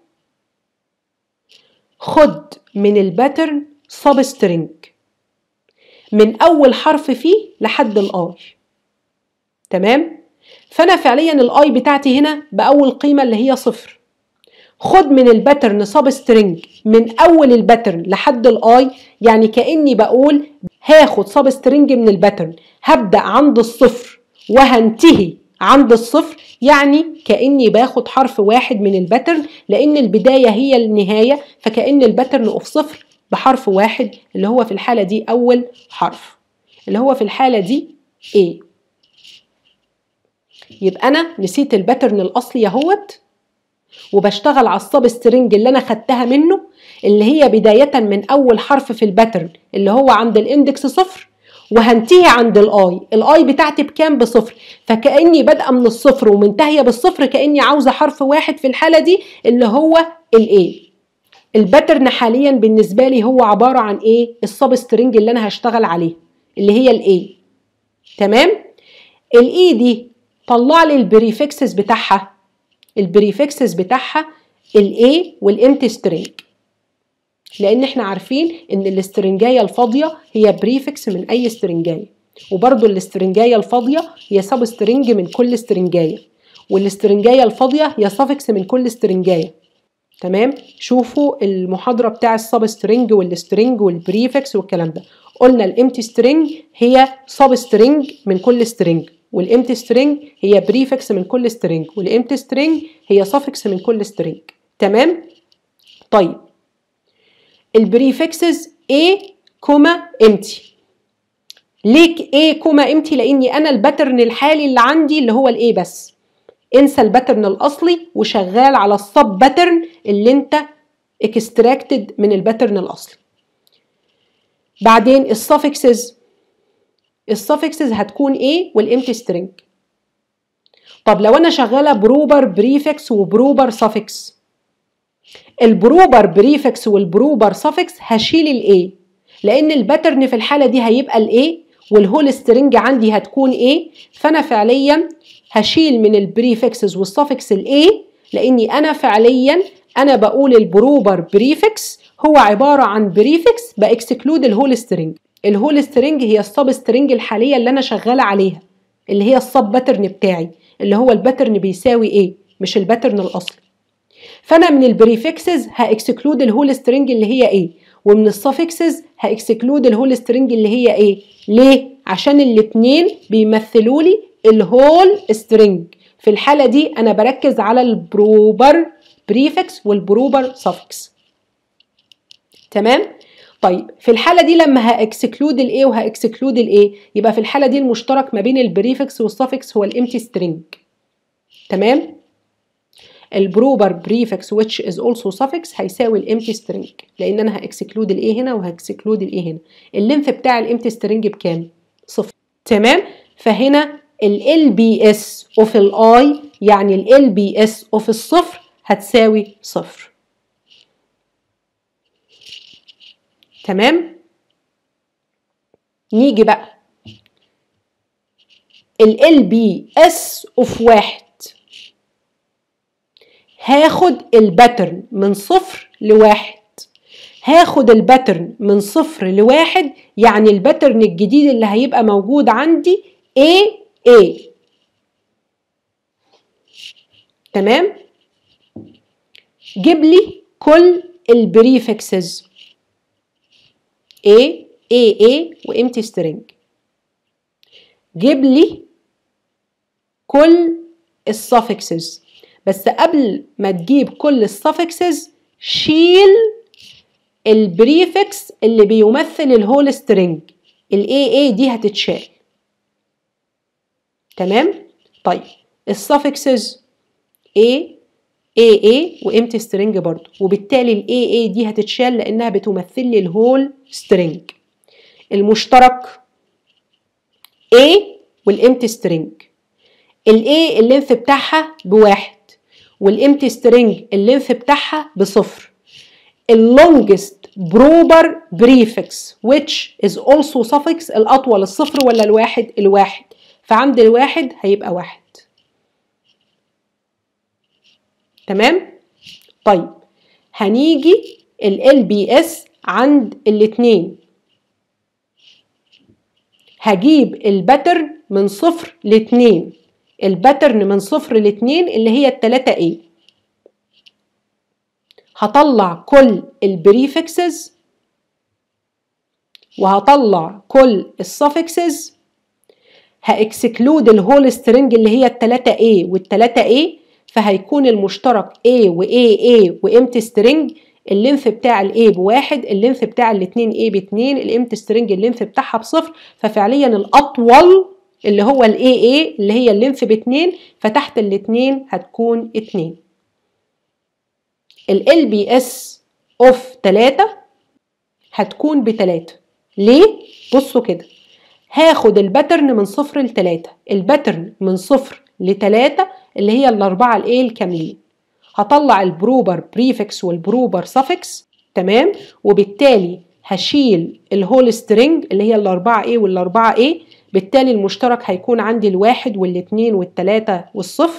خد من الباترن سب سترينج من اول حرف فيه لحد الاي تمام فانا فعليا الاي بتاعتي هنا باول قيمه اللي هي صفر خد من الباترن سب سترينج من اول الباترن لحد الاي يعني كاني بقول هاخد سب سترينج من الباترن هبدا عند الصفر وهنتهي عند الصفر يعني كاني باخد حرف واحد من الباترن لان البدايه هي النهايه فكان الباترن اوف صفر بحرف واحد اللي هو في الحالة دي أول حرف اللي هو في الحالة دي A يبقى أنا نسيت الباترن الأصلي اهوت وبشتغل على السب سترينج اللي أنا خدتها منه اللي هي بداية من أول حرف في الباترن اللي هو عند الاندكس صفر وهنتهي عند الاي الاي بتاعتي بكام بصفر فكاني بادئه من الصفر ومنتهيه بالصفر كاني عاوزه حرف واحد في الحاله دي اللي هو الاي الباترن حاليا بالنسبه لي هو عباره عن ايه السب سترينج اللي انا هشتغل عليه اللي هي الاي تمام الاي دي طلع لي البريفكسز بتاعها البريفكسز بتاعها الاي والامتي سترينج لان احنا عارفين ان الاسترنجايه الفاضيه هي بريفكس من اي استرنجايه وبرضو الاسترنجايه الفاضيه هي سب سترنج من كل استرنجايه والاسترنجايه الفاضيه هي سافكس من كل استرنجايه تمام شوفوا المحاضره بتاع السب سترنج والسترنج والبريفكس والكلام ده قلنا الامتي سترنج هي سب سترنج من كل سترنج والامتي سترنج هي بريفكس من كل سترنج والامتي سترنج هي سافكس من كل سترنج تمام طيب البريفكسز A كوما امتي ليه A كوما امتي لاني انا الباترن الحالي اللي عندي اللي هو الاي بس انسى الباترن الاصلي وشغال على السب باترن اللي انت اكستراكتد من الباترن الاصلي بعدين السفكسز السفكسز هتكون ايه والامتي سترينج طب لو انا شغاله بروبر بريفكس وبروبر سفكس البروبر بريفكس والبروبر سفكس هشيل الاي لان الباترن في الحاله دي هيبقى الاي والهول سترينج عندي هتكون ايه فانا فعليا هشيل من البريفكسز والسفكس الاي لاني انا فعليا انا بقول البروبر بريفكس هو عباره عن بريفكس باكسكلود الهول سترينج الهول سترينج هي السب سترينج الحاليه اللي انا شغاله عليها اللي هي السب باترن بتاعي اللي هو الباترن بيساوي ايه مش الباترن الاصلي فانا من البريفكسز هاكسكلود الهول سترينج اللي هي ايه ومن السفكسز هاكسكلود الهول سترينج اللي هي ايه ليه عشان الاتنين بيمثلوا لي الهول سترينج في الحاله دي انا بركز على البروبر بريفكس والبروبر سفكس تمام طيب في الحاله دي لما هاكسكلود الايه وهاكسكلود الايه يبقى في الحاله دي المشترك ما بين البريفكس والسفكس هو الامتي سترينج تمام البروبر بريفكس which is also suffix هيساوي الامتي سترينج لان انا هاكسكلود الايه هنا وهاكسكلود الايه هنا اللينث بتاع الامتي سترينج بكام صفر تمام فهنا ال بي اس اوف الاي يعني ال بي اس اوف الصفر هتساوي صفر تمام نيجي بقى ال بي اس اوف واحد هاخد الباترن من صفر لواحد هاخد الباترن من صفر لواحد يعني الباترن الجديد اللي هيبقى موجود عندي A A تمام جيب لي كل البريفكسز A A A وامتي سترينج جيب لي كل السفكسز بس قبل ما تجيب كل السفكسز شيل البريفكس اللي بيمثل الهول سترينج الاي اي دي هتتشال تمام طيب السفكسز A A A وامتي سترينج برضو وبالتالي ال A A دي هتتشال لأنها بتمثل لي الهول سترينج المشترك A والامتي سترينج ال A اللينث بتاعها بواحد والامتي سترينج اللينث بتاعها بصفر اللونجست بروبر بريفكس which is also suffix الأطول الصفر ولا الواحد الواحد فعند الواحد هيبقى واحد تمام طيب هنيجي ال بي اس عند الاتنين هجيب الباترن من صفر لاتنين الباترن من صفر لاتنين اللي هي التلاتة ايه هطلع كل البريفكسز وهطلع كل السفكسز هاكسكلود الهول سترينج اللي هي التلاتة A والتلاتة A فهيكون المشترك A و A A وامتي سترينج اللينث بتاع ال A بواحد اللينث بتاع الاتنين A باتنين الامتي سترينج اللينث بتاعها بصفر ففعليا الأطول اللي هو ال AA اللي هي اللينث باتنين فتحت الاتنين هتكون اتنين ال LBS اوف تلاتة هتكون بتلاتة ليه؟ بصوا كده هاخد الباترن من صفر لتلاتة الباترن من صفر لتلاتة اللي هي الأربعة الإيه الكاملين هطلع البروبر بريفكس والبروبر سفكس تمام وبالتالي هشيل الهول سترينج اللي هي الأربعة إيه والأربعة إيه بالتالي المشترك هيكون عندي الواحد والاتنين والتلاتة والصفر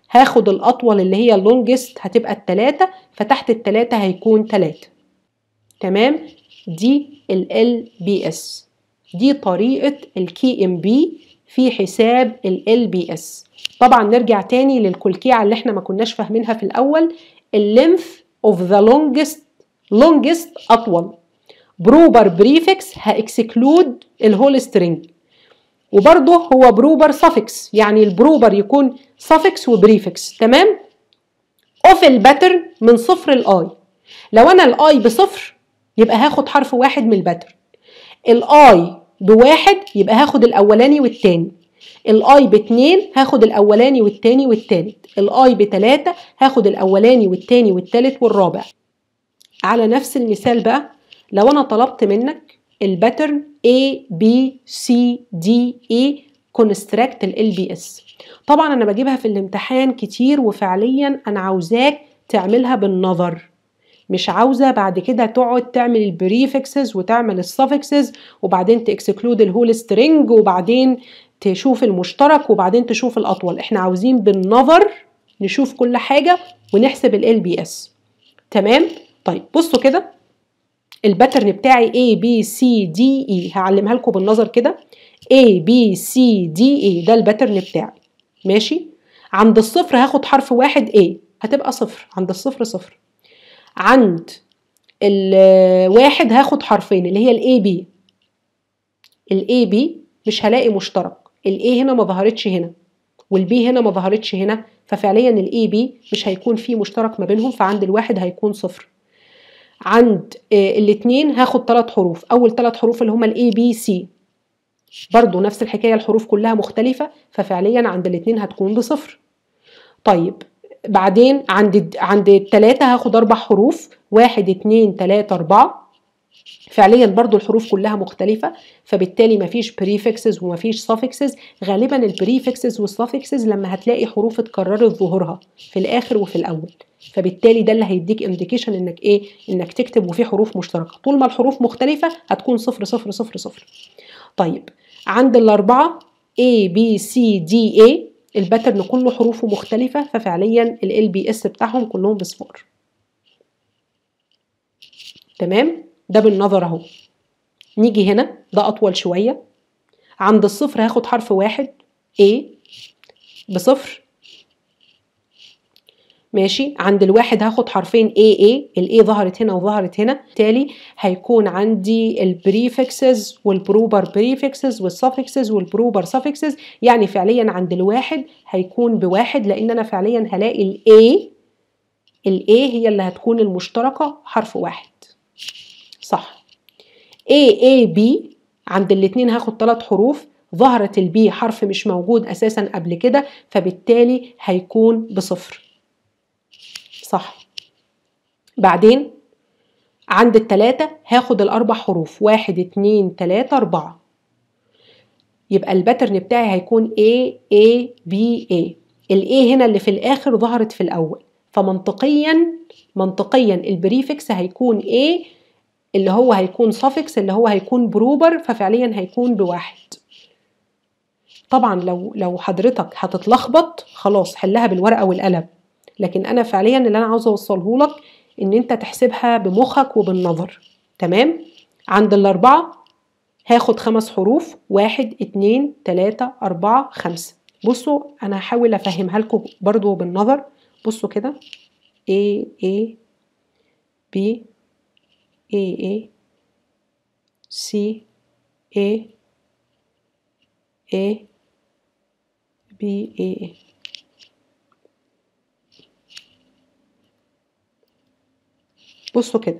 هاخد الأطول اللي هي اللونجست هتبقى التلاتة فتحت التلاتة هيكون تلاتة تمام دي ال LBS دي طريقة الكي ام بي في حساب ال LBS طبعا نرجع تاني للكلكيعة اللي احنا ما كناش فاهمينها في الأول اللينث اوف ذا longest longest أطول بروبر بريفكس هاكسكلود الهول سترينج وبرضه هو بروبر suffix يعني البروبر يكون suffix وبريفكس تمام اوف الباترن من صفر لاي لو انا الاي بصفر يبقى هاخد حرف واحد من الباترن الاي بواحد يبقى هاخد الاولاني والتاني الاي باتنين هاخد الاولاني والتاني والتالت الاي بتلاتة هاخد الاولاني والتاني والتالت والرابع على نفس المثال بقى لو انا طلبت منك الباترن A B C D E كونستراكت ال بي اس طبعا انا بجيبها في الامتحان كتير وفعليا انا عاوزاك تعملها بالنظر مش عاوزه بعد كده تقعد تعمل البريفكسز وتعمل السفكسز وبعدين تكسكلود الهول سترينج وبعدين تشوف المشترك وبعدين تشوف الاطول احنا عاوزين بالنظر نشوف كل حاجه ونحسب ال بي اس تمام طيب بصوا كده الباترن بتاعي A B C D E هعلمها لكم بالنظر كده A B C D E ده الباترن بتاعي ماشي عند الصفر هاخد حرف واحد A هتبقى صفر عند الصفر صفر عند الواحد هاخد حرفين اللي هي الاي بي الاي بي مش هلاقي مشترك الاي هنا ما ظهرتش هنا والبي هنا ما ظهرتش هنا ففعليا الاي بي مش هيكون فيه مشترك ما بينهم فعند الواحد هيكون صفر عند الاثنين هاخد ثلاث حروف اول ثلاث حروف اللي هما الاي بي سي برضو نفس الحكايه الحروف كلها مختلفه ففعليا عند الاثنين هتكون بصفر طيب بعدين عند عند التلاتة هاخد أربع حروف واحد اتنين تلاتة أربعة فعليا برضو الحروف كلها مختلفة فبالتالي مفيش بريفكسز ومفيش suffixes غالبا البريفكسز والsuffixes لما هتلاقي حروف اتكررت ظهورها في الآخر وفي الأول فبالتالي ده اللي هيديك انديكيشن انك ايه انك تكتب وفي حروف مشتركة طول ما الحروف مختلفة هتكون صفر صفر صفر صفر طيب عند الأربعة A B C D A الباترن كله حروفه مختلفة ففعليا ال بي اس بتاعهم كلهم بصفار تمام ده بالنظر اهو نيجي هنا ده اطول شوية عند الصفر هاخد حرف واحد A بصفر ماشي عند الواحد هاخد حرفين A A ال A ظهرت هنا وظهرت هنا بالتالي هيكون عندي البريفكسز والبروبر بريفكسز والسفكسز والبروبر سفكسز يعني فعليا عند الواحد هيكون بواحد لان انا فعليا هلاقي ال A ال A هي اللي هتكون المشتركة حرف واحد صح A A B عند الاتنين هاخد ثلاث حروف ظهرت البي حرف مش موجود اساسا قبل كده فبالتالي هيكون بصفر صح بعدين عند التلاتة هاخد الأربع حروف واحد اتنين تلاتة أربعة يبقى الباترن بتاعي هيكون A A B A ال A هنا اللي في الآخر ظهرت في الأول فمنطقيا منطقيا البريفكس هيكون A اللي هو هيكون suffix اللي هو هيكون بروبر ففعليا هيكون بواحد طبعا لو لو حضرتك هتتلخبط خلاص حلها بالورقة والقلم لكن انا فعليا اللي انا عاوزه اوصله لك ان انت تحسبها بمخك وبالنظر تمام عند الاربعه هاخد خمس حروف واحد اتنين تلاتة اربعة خمسة بصوا انا هحاول افهمها لكم برضو بالنظر بصوا كده A A B A A C A A B A A بصوا كده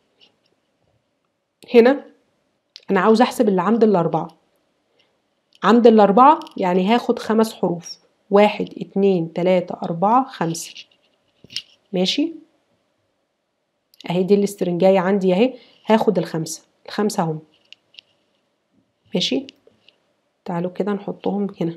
هنا انا عاوز احسب اللي عند الاربعة عند الاربعة يعني هاخد خمس حروف واحد اتنين تلاتة اربعة خمسة ماشي اهي دي الاسترنجاية عندي اهي هاخد الخمسة الخمسة اهم ماشي تعالوا كده نحطهم هنا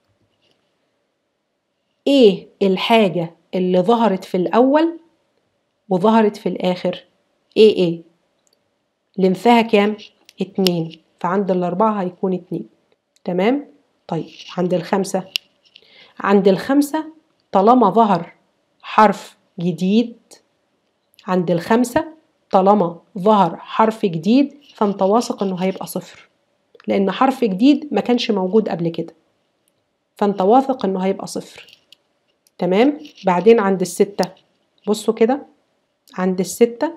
ايه الحاجة اللي ظهرت في الاول وظهرت في الآخر ايه ايه لمثها كام؟ اتنين فعند الأربعة هيكون اتنين تمام؟ طيب عند الخمسة عند الخمسة طالما ظهر حرف جديد عند الخمسة طالما ظهر حرف جديد فانت واثق انه هيبقى صفر لان حرف جديد ما كانش موجود قبل كده فانت واثق انه هيبقى صفر تمام بعدين عند الستة بصوا كده عند الستة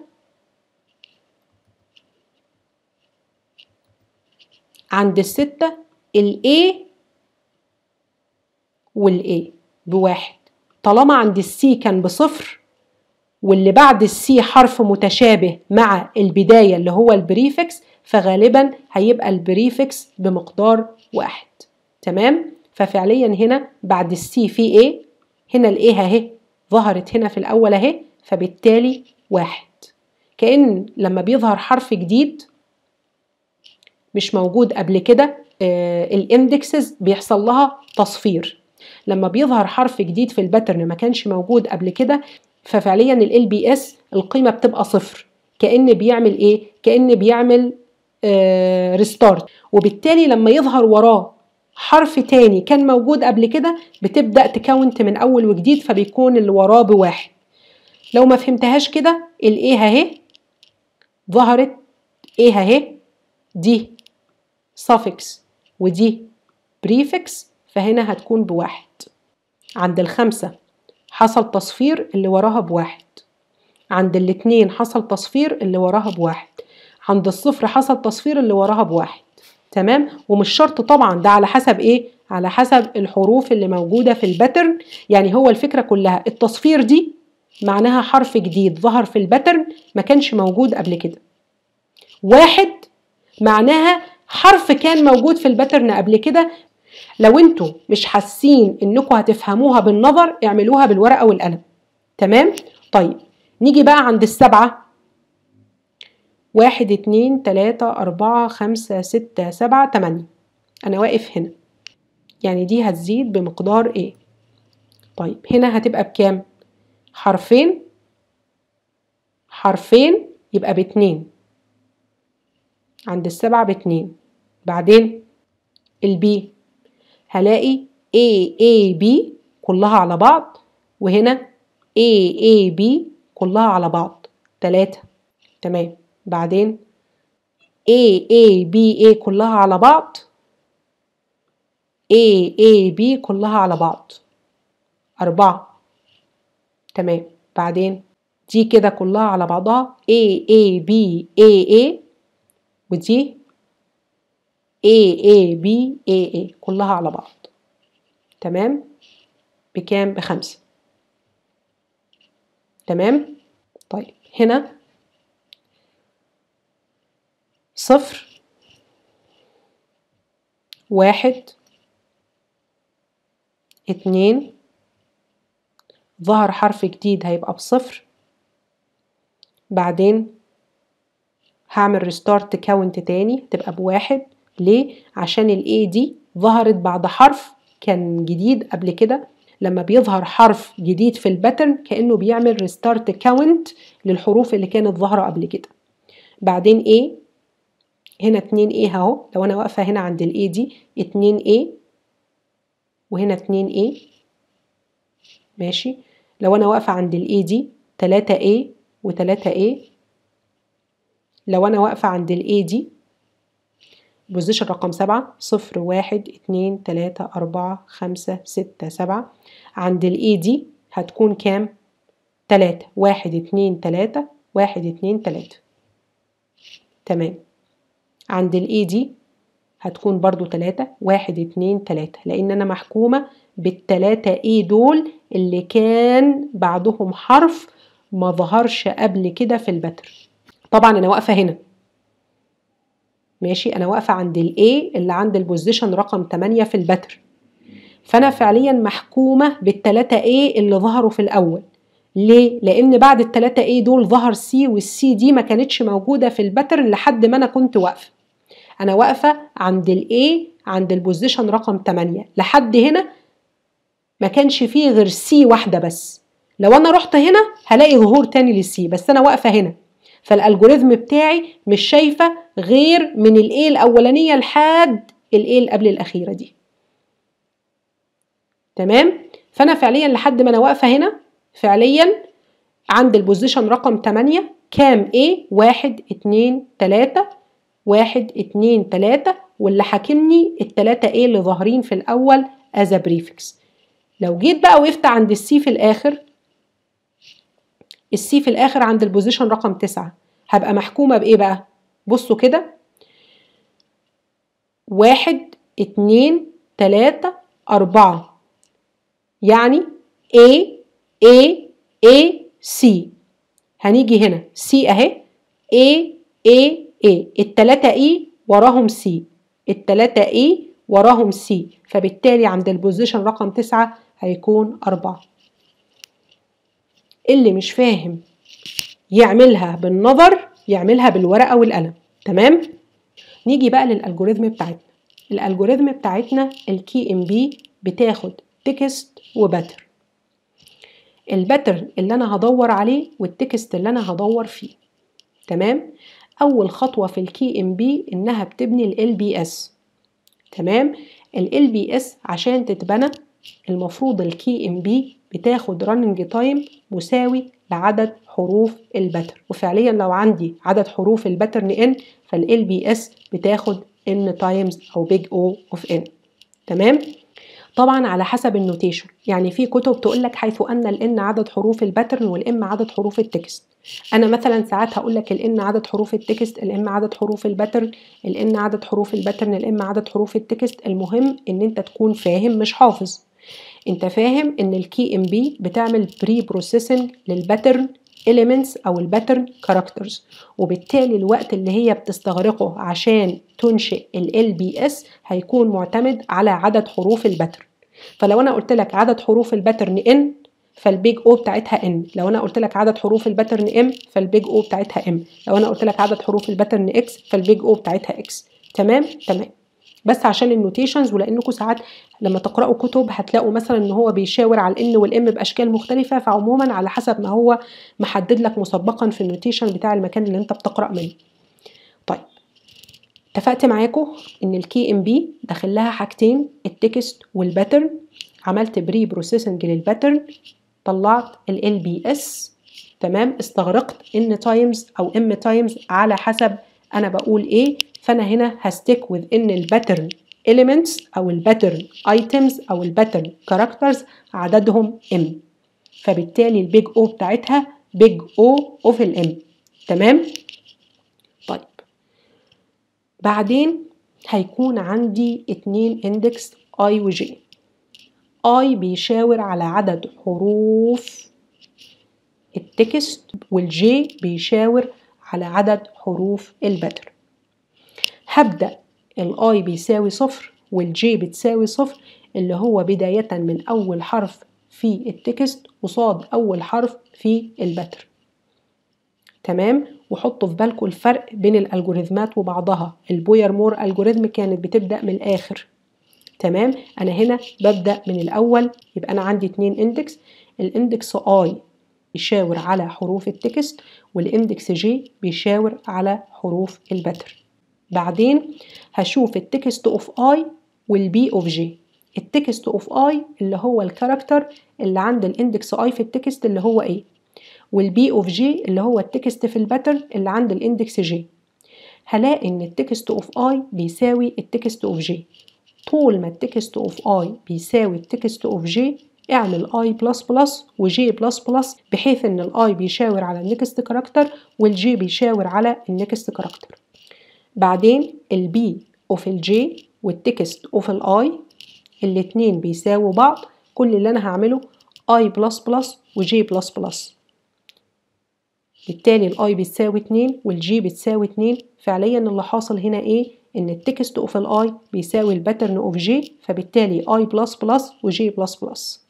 عند الستة ال A وال A بواحد طالما عند السي كان بصفر واللي بعد السي حرف متشابه مع البداية اللي هو البريفكس فغالبا هيبقى البريفكس بمقدار واحد تمام ففعليا هنا بعد السي في ايه هنا الايه اهي ظهرت هنا في الاول اهي فبالتالي واحد كأن لما بيظهر حرف جديد مش موجود قبل كده آه الاندكسز بيحصل لها تصفير لما بيظهر حرف جديد في الباترن ما كانش موجود قبل كده ففعليا ال بي اس القيمه بتبقى صفر كان بيعمل ايه كان بيعمل آه ريستارت وبالتالي لما يظهر وراه حرف تاني كان موجود قبل كده بتبدا تكونت من اول وجديد فبيكون اللي وراه بواحد لو ما فهمتهاش كده الايه اهي ظهرت ايه اهي دي suffix ودي prefix فهنا هتكون بواحد عند الخمسة حصل تصفير اللي وراها بواحد عند الاتنين حصل تصفير اللي وراها بواحد عند الصفر حصل تصفير اللي وراها بواحد تمام ومش شرط طبعا ده على حسب ايه على حسب الحروف اللي موجودة في الباترن يعني هو الفكرة كلها التصفير دي معناها حرف جديد ظهر في الباترن ما كانش موجود قبل كده واحد معناها حرف كان موجود في الباترن قبل كده لو انتوا مش حاسين انكم هتفهموها بالنظر اعملوها بالورقه والقلم تمام طيب نيجي بقى عند السبعه واحد اتنين تلاتة أربعة خمسة ستة سبعة تمانية أنا واقف هنا يعني دي هتزيد بمقدار ايه طيب هنا هتبقى بكام حرفين حرفين يبقى باتنين عند السبعة باتنين بعدين البي هلاقي A A B كلها على بعض وهنا A A B كلها على بعض تلاتة تمام بعدين A A B A كلها على بعض A A B كلها على بعض أربعة تمام بعدين دي كده كلها على بعضها A A B A A ودي A A B A A كلها على بعض تمام بكام بخمسة تمام طيب هنا صفر واحد اتنين ظهر حرف جديد هيبقى بصفر بعدين هعمل ريستارت كاونت تاني تبقى بواحد ليه عشان الاي دي ظهرت بعد حرف كان جديد قبل كده لما بيظهر حرف جديد في الباترن كانه بيعمل ريستارت كاونت للحروف اللي كانت ظاهره قبل كده بعدين ايه هنا 2 ايه اهو لو انا واقفه هنا عند الاي دي 2 ايه وهنا 2 ايه ماشي لو انا واقفه عند الاي دي 3 ايه و3 ايه لو انا واقفه عند الاي دي بوزيشن رقم سبعة صفر واحد اتنين تلاتة أربعة خمسة ستة سبعة عند الاي دي هتكون كام؟ تلاتة واحد اتنين تلاتة واحد اتنين تلاتة تمام عند الاي دي هتكون برضو تلاتة واحد اتنين تلاتة لأن أنا محكومة بالتلاتة ايه دول اللي كان بعدهم حرف ما ظهرش قبل كده في البتر طبعا أنا واقفة هنا ماشي انا واقفه عند الاي اللي عند البوزيشن رقم 8 في البتر فانا فعليا محكومه بالتلاتة اي اللي ظهروا في الاول ليه لان بعد التلاتة اي دول ظهر سي والسي دي ما كانتش موجوده في البتر لحد ما انا كنت واقفه انا واقفه عند الاي عند البوزيشن رقم 8 لحد هنا ما كانش فيه غير سي واحده بس لو انا رحت هنا هلاقي ظهور تاني للسي بس انا واقفه هنا فالالجوريزم بتاعي مش شايفه غير من الايه الاولانيه لحد الايه اللي قبل الاخيره دي تمام فانا فعليا لحد ما انا واقفه هنا فعليا عند البوزيشن رقم 8 كام ايه واحد اتنين تلاتة واحد اتنين تلاتة واللي حاكمني التلاتة ايه اللي ظاهرين في الاول از بريفكس لو جيت بقى وقفت عند السي في الاخر السي في الاخر عند البوزيشن رقم تسعة هبقى محكومة بايه بقى بصوا كده واحد اتنين تلاتة أربعة يعني A A A C هنيجي هنا C أهي A A A التلاتة E وراهم C التلاتة E وراهم C فبالتالي عند البوزيشن رقم تسعة هيكون أربعة اللي مش فاهم يعملها بالنظر يعملها بالورقة والقلم تمام نيجي بقى للألجوريزم بتاعتنا الألجوريزم بتاعتنا الكي ام بي بتاخد تكست وباتر الباترن اللي انا هدور عليه والتكست اللي انا هدور فيه تمام اول خطوه في الكي ام بي انها بتبني ال بي اس تمام ال بي اس عشان تتبنى المفروض الكي ام بي بتاخد رننج تايم مساوي لعدد حروف الباترن وفعليا لو عندي عدد حروف الباترن ان فال بي اس بتاخد ان تايمز او بيج او اوف ان تمام طبعا على حسب النوتيشن يعني في كتب تقول لك حيث ان الان عدد حروف الباترن والام عدد حروف التكست انا مثلا ساعات هقول لك الان عدد حروف التكست الام عدد حروف الباترن الان عدد حروف الباترن الام عدد حروف التكست المهم ان انت تكون فاهم مش حافظ انت فاهم ان الكي ام بي بتعمل بري بروسيسنج للباترن elements او الباترن كاركترز وبالتالي الوقت اللي هي بتستغرقه عشان تنشئ ال بي اس هيكون معتمد على عدد حروف الباترن فلو انا قلت لك عدد حروف الباترن ان فالبيج او بتاعتها ان لو انا قلت لك عدد حروف الباترن ام فالبيج او بتاعتها ام لو انا قلت لك عدد حروف الباترن اكس فالبيج او بتاعتها اكس تمام تمام بس عشان النوتيشنز ولانكم ساعات لما تقراوا كتب هتلاقوا مثلا ان هو بيشاور على الان والام باشكال مختلفه فعموما على حسب ما هو محدد لك مسبقا في النوتيشن بتاع المكان اللي انت بتقرا منه طيب اتفقت معاكم ان الكي ام بي داخل لها حاجتين التكست والباترن عملت بري بروسيسنج للباترن طلعت ال بي اس تمام استغرقت ان تايمز او ام تايمز على حسب انا بقول ايه فانا هنا هستيك with ان الباترن elements او الباترن items او الباترن characters عددهم m فبالتالي البيج او بتاعتها بيج او اوف الام تمام طيب بعدين هيكون عندي اتنين اندكس i و j i بيشاور على عدد حروف التكست والجي بيشاور على عدد حروف الباترن هبدأ الاي بيساوي صفر والجي بتساوي صفر اللي هو بداية من أول حرف في التكست قصاد أول حرف في البتر تمام وحطوا في بالكم الفرق بين الالجوريزمات وبعضها البوير مور الجوريزم كانت بتبدا من الاخر تمام انا هنا ببدا من الاول يبقى انا عندي اتنين اندكس الاندكس اي بيشاور على حروف التكست والاندكس جي بيشاور على حروف البتر بعدين هشوف التكست اوف اي والبي اوف جي التكست اوف اي اللي هو الكاركتر اللي عند الاندكس اي في التكست اللي هو ايه والبي اوف جي اللي هو التكست في الباترن اللي عند الاندكس جي هلاقي ان التكست اوف اي بيساوي التكست اوف جي طول ما التكست اوف اي بيساوي التكست اوف جي اعمل اي بلس بلس وجي بلس بلس بحيث ان الاي بيشاور على النكست كاركتر والجي بيشاور على النكست كاركتر بعدين البي اوف الجي والتكست اوف الاي الاتنين بيساووا بعض كل اللي انا هعمله اي بلس بلس وجي بلس بلس بالتالي الاي بتساوي اتنين والجي بتساوي اتنين فعليا اللي حاصل هنا ايه ان التكست اوف الاي بيساوي الباترن اوف جي فبالتالي اي بلس بلس وجي بلس بلس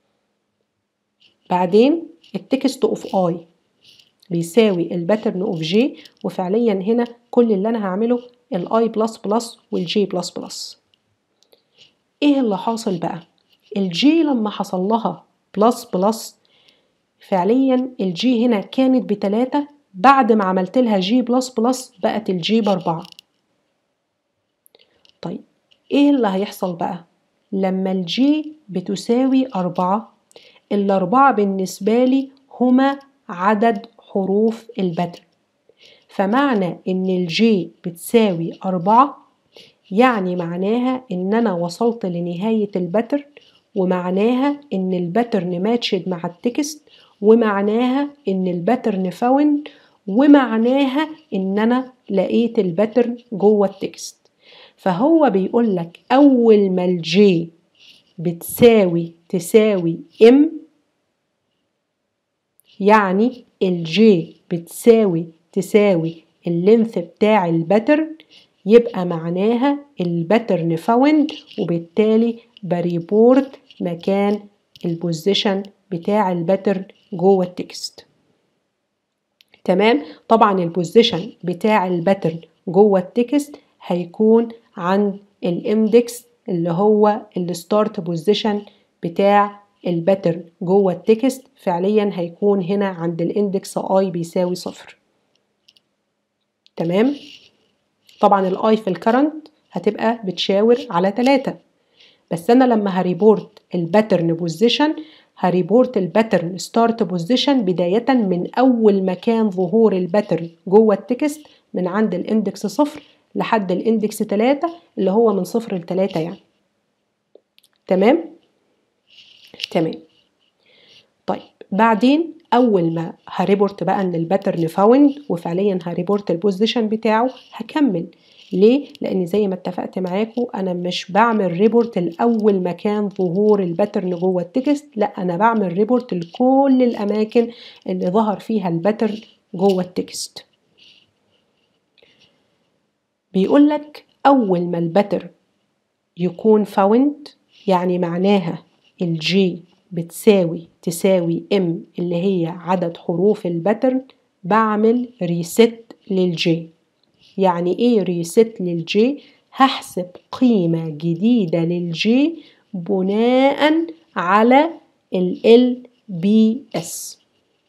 بعدين التكست اوف اي بيساوي الباترن اوف جي وفعليا هنا كل اللي انا هعمله الاي بلس بلس والجي بلس بلس ايه اللي حاصل بقى الجي لما حصل لها بلس بلس فعليا الجي هنا كانت بتلاتة بعد ما عملت لها جي بلس بلس بقت الجي بأربعة طيب ايه اللي هيحصل بقى لما الجي بتساوي أربعة الأربعة بالنسبة لي هما عدد حروف البتر فمعنى إن الجي بتساوي أربعة يعني معناها إن أنا وصلت لنهاية البتر ومعناها إن الباترن ماتشد مع التكست ومعناها إن الباترن فاوند ومعناها إن أنا لقيت الباترن جوه التكست فهو بيقول لك أول ما الجي بتساوي تساوي ام يعني الجي بتساوي تساوي اللينث بتاع الباترن يبقى معناها الباترن فاوند وبالتالي بريبورت مكان البوزيشن بتاع الباترن جوه التكست تمام طبعا البوزيشن بتاع الباترن جوه التكست هيكون عند الاندكس اللي هو الستارت بوزيشن بتاع الباترن جوه التكست فعليا هيكون هنا عند الاندكس اي بيساوي صفر تمام طبعا الاي في الكرنت هتبقى بتشاور على 3 بس انا لما هريبورت الباترن بوزيشن هريبورت الباترن ستارت بوزيشن بداية من أول مكان ظهور الباترن جوه التكست من عند الاندكس صفر لحد الاندكس تلاتة اللي هو من صفر لتلاتة يعني تمام تمام طيب بعدين اول ما هريبورت بقى ان الباترن فاوند وفعليا هريبورت البوزيشن بتاعه هكمل ليه لان زي ما اتفقت معاكم انا مش بعمل ريبورت لاول مكان ظهور الباترن جوه التكست لا انا بعمل ريبورت لكل الاماكن اللي ظهر فيها الباترن جوه التكست بيقول لك اول ما الباترن يكون فاوند يعني معناها الجي بتساوي تساوي ام اللي هي عدد حروف الباترن بعمل ريست للجي يعني ايه ريست للجي هحسب قيمة جديدة للجي بناء على ال بي اس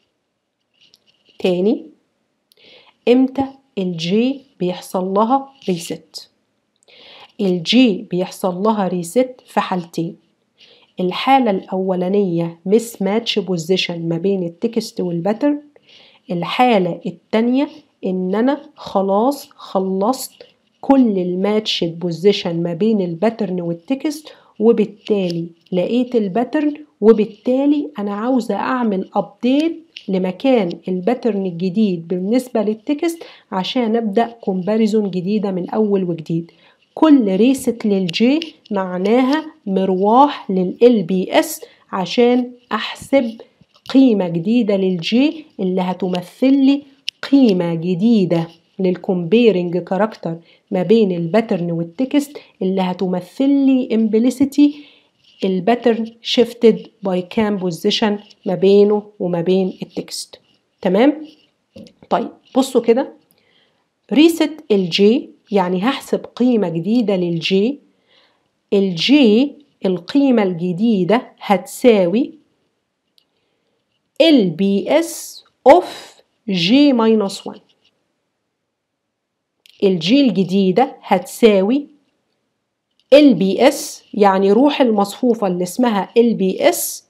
تاني امتى الجي بيحصل لها ريست الجي بيحصل لها ريست في حالتين الحالة الأولانية مس ماتش بوزيشن ما بين التكست والباترن الحالة التانية إن أنا خلاص خلصت كل الماتشد بوزيشن ما بين الباترن والتكست وبالتالي لقيت الباترن وبالتالي أنا عاوزة أعمل أبديت لمكان الباترن الجديد بالنسبة للتكست عشان أبدأ كومباريزون جديدة من أول وجديد كل ريست للجي معناها مروح لل بي اس عشان احسب قيمة جديدة للجي اللي هتمثل لي قيمة جديدة للكومبيرنج كاركتر ما بين الباترن والتكست اللي هتمثل لي امبليسيتي الباترن شيفتد باي كام بوزيشن ما بينه وما بين التكست تمام طيب بصوا كده ريست الجي يعني هحسب قيمة جديدة للجي الجي القيمة الجديدة هتساوي ال بي اس اوف جي ماينس 1 الجي الجديدة هتساوي ال بي اس يعني روح المصفوفة اللي اسمها ال بي اس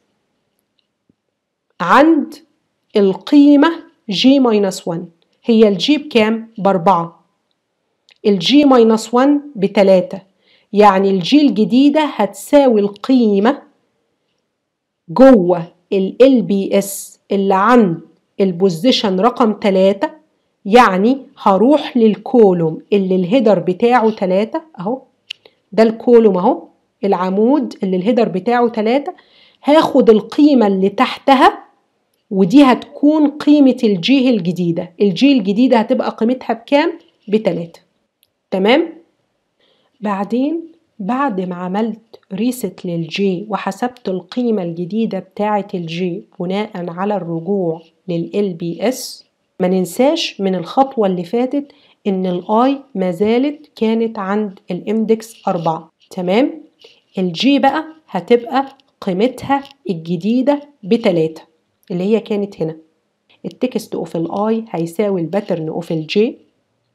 عند القيمة جي ماينس 1 هي الجي بكام؟ بأربعة الجي ماينس 1 بتلاتة يعني الجي الجديدة هتساوي القيمة جوه ال بي اس اللي عند البوزيشن رقم تلاتة يعني هروح للكولوم اللي الهيدر بتاعه تلاتة اهو ده الكولوم اهو العمود اللي الهيدر بتاعه تلاتة هاخد القيمة اللي تحتها ودي هتكون قيمة الجي الجديدة الجي الجديدة هتبقى قيمتها بكام؟ بتلاتة تمام؟ بعدين بعد ما عملت ريست للجي وحسبت القيمة الجديدة بتاعة الجي بناء على الرجوع لل بي اس ما ننساش من الخطوة اللي فاتت ان الاي ما زالت كانت عند الاندكس أربعة تمام الجي بقى هتبقى قيمتها الجديدة بتلاتة اللي هي كانت هنا التكست اوف الاي هيساوي الباترن اوف الجي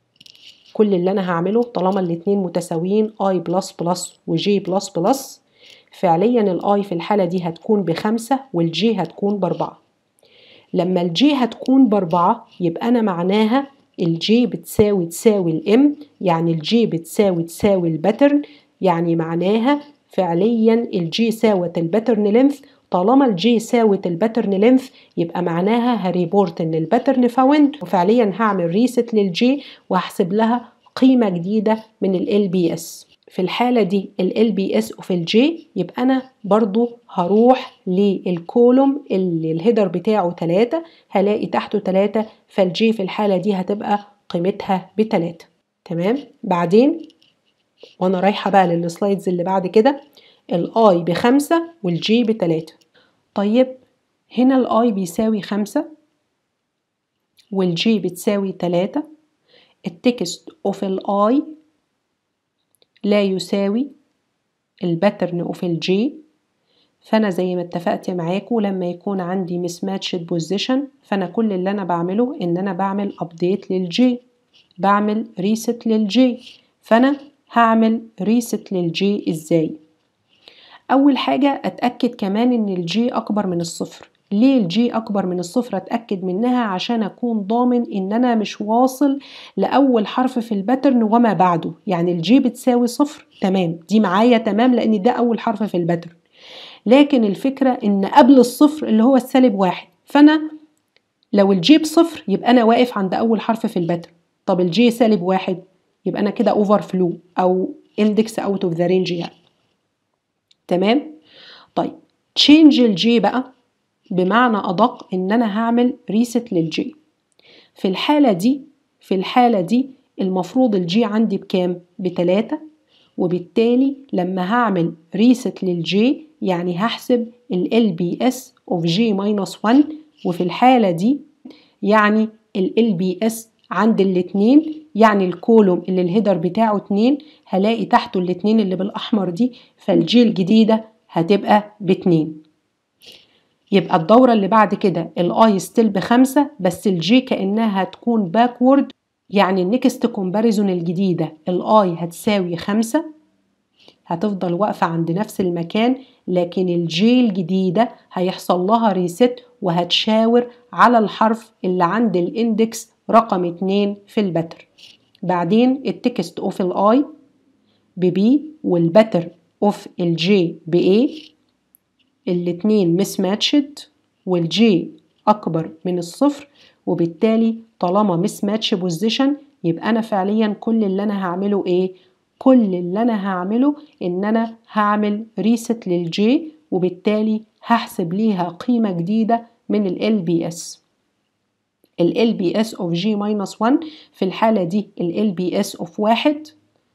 كل اللي انا هعمله طالما الاتنين متساويين اي بلس بلس وجي بلس بلس فعليا الاي في الحالة دي هتكون بخمسة والجي هتكون باربعة لما الجي هتكون باربعة يبقى أنا معناها الجي بتساوي تساوي الام يعني الجي بتساوي تساوي الباترن يعني معناها فعليا الجي ساوت الباترن لينث طالما الجي ساوت الباترن لينث يبقى معناها هريبورت ان الباترن فاوند وفعليا هعمل ريست للجي وهحسب لها قيمة جديدة من ال بي اس في الحالة دي ال بي اس وفي الجي يبقى أنا برضو هروح للكولوم اللي الهيدر بتاعه تلاتة هلاقي تحته تلاتة فالجي في الحالة دي هتبقى قيمتها بتلاتة تمام بعدين وانا رايحة بقى للسلايدز اللي بعد كده الاي بخمسة والجي بتلاتة طيب هنا الاي بيساوي خمسة والجي بتساوي تلاتة التكست اوف الاي لا يساوي الباترن اوف الجي فانا زي ما اتفقت معاكم لما يكون عندي مسماتشد بوزيشن فانا كل اللي انا بعمله ان انا بعمل ابديت للجي بعمل ريست للجي فانا هعمل ريست للجي ازاي اول حاجه اتاكد كمان ان الجي اكبر من الصفر ليه الجي اكبر من الصفر اتاكد منها عشان اكون ضامن ان انا مش واصل لاول حرف في الباترن وما بعده يعني الجي بتساوي صفر تمام دي معايا تمام لان ده اول حرف في الباترن لكن الفكره ان قبل الصفر اللي هو السالب واحد فانا لو الجي بصفر يبقى انا واقف عند اول حرف في الباترن طب الجي سالب واحد يبقى انا كده اوفر فلو او اندكس اوت اوف ذا رينج يعني تمام طيب تشينج الجي بقى بمعنى أدق إن أنا هعمل ريست للجي في الحالة دي في الحالة دي المفروض الجي عندي بكام؟ بتلاتة وبالتالي لما هعمل ريست للجي يعني هحسب ال بي اس اوف جي ماينس 1 وفي الحالة دي يعني ال بي اس عند الاتنين يعني الكولوم اللي الهيدر بتاعه اتنين هلاقي تحته الاتنين اللي بالأحمر دي فالجي الجديدة هتبقى باتنين يبقى الدورة اللي بعد كده الاي ستيل بخمسة بس الجي كأنها هتكون باكورد يعني النكست كومباريزون الجديدة الاي هتساوي خمسة هتفضل واقفة عند نفس المكان لكن الجي الجديدة هيحصل لها ريست وهتشاور على الحرف اللي عند الاندكس رقم اتنين في البتر بعدين التكست اوف الاي ببي والبتر اوف الجي بايه الاتنين مسماتشد والجي أكبر من الصفر وبالتالي طالما مسماتش بوزيشن يبقى أنا فعليا كل اللي أنا هعمله إيه؟ كل اللي أنا هعمله إن أنا هعمل ريست للجي وبالتالي هحسب ليها قيمة جديدة من ال LBS ال LBS of G minus 1 في الحالة دي ال LBS of واحد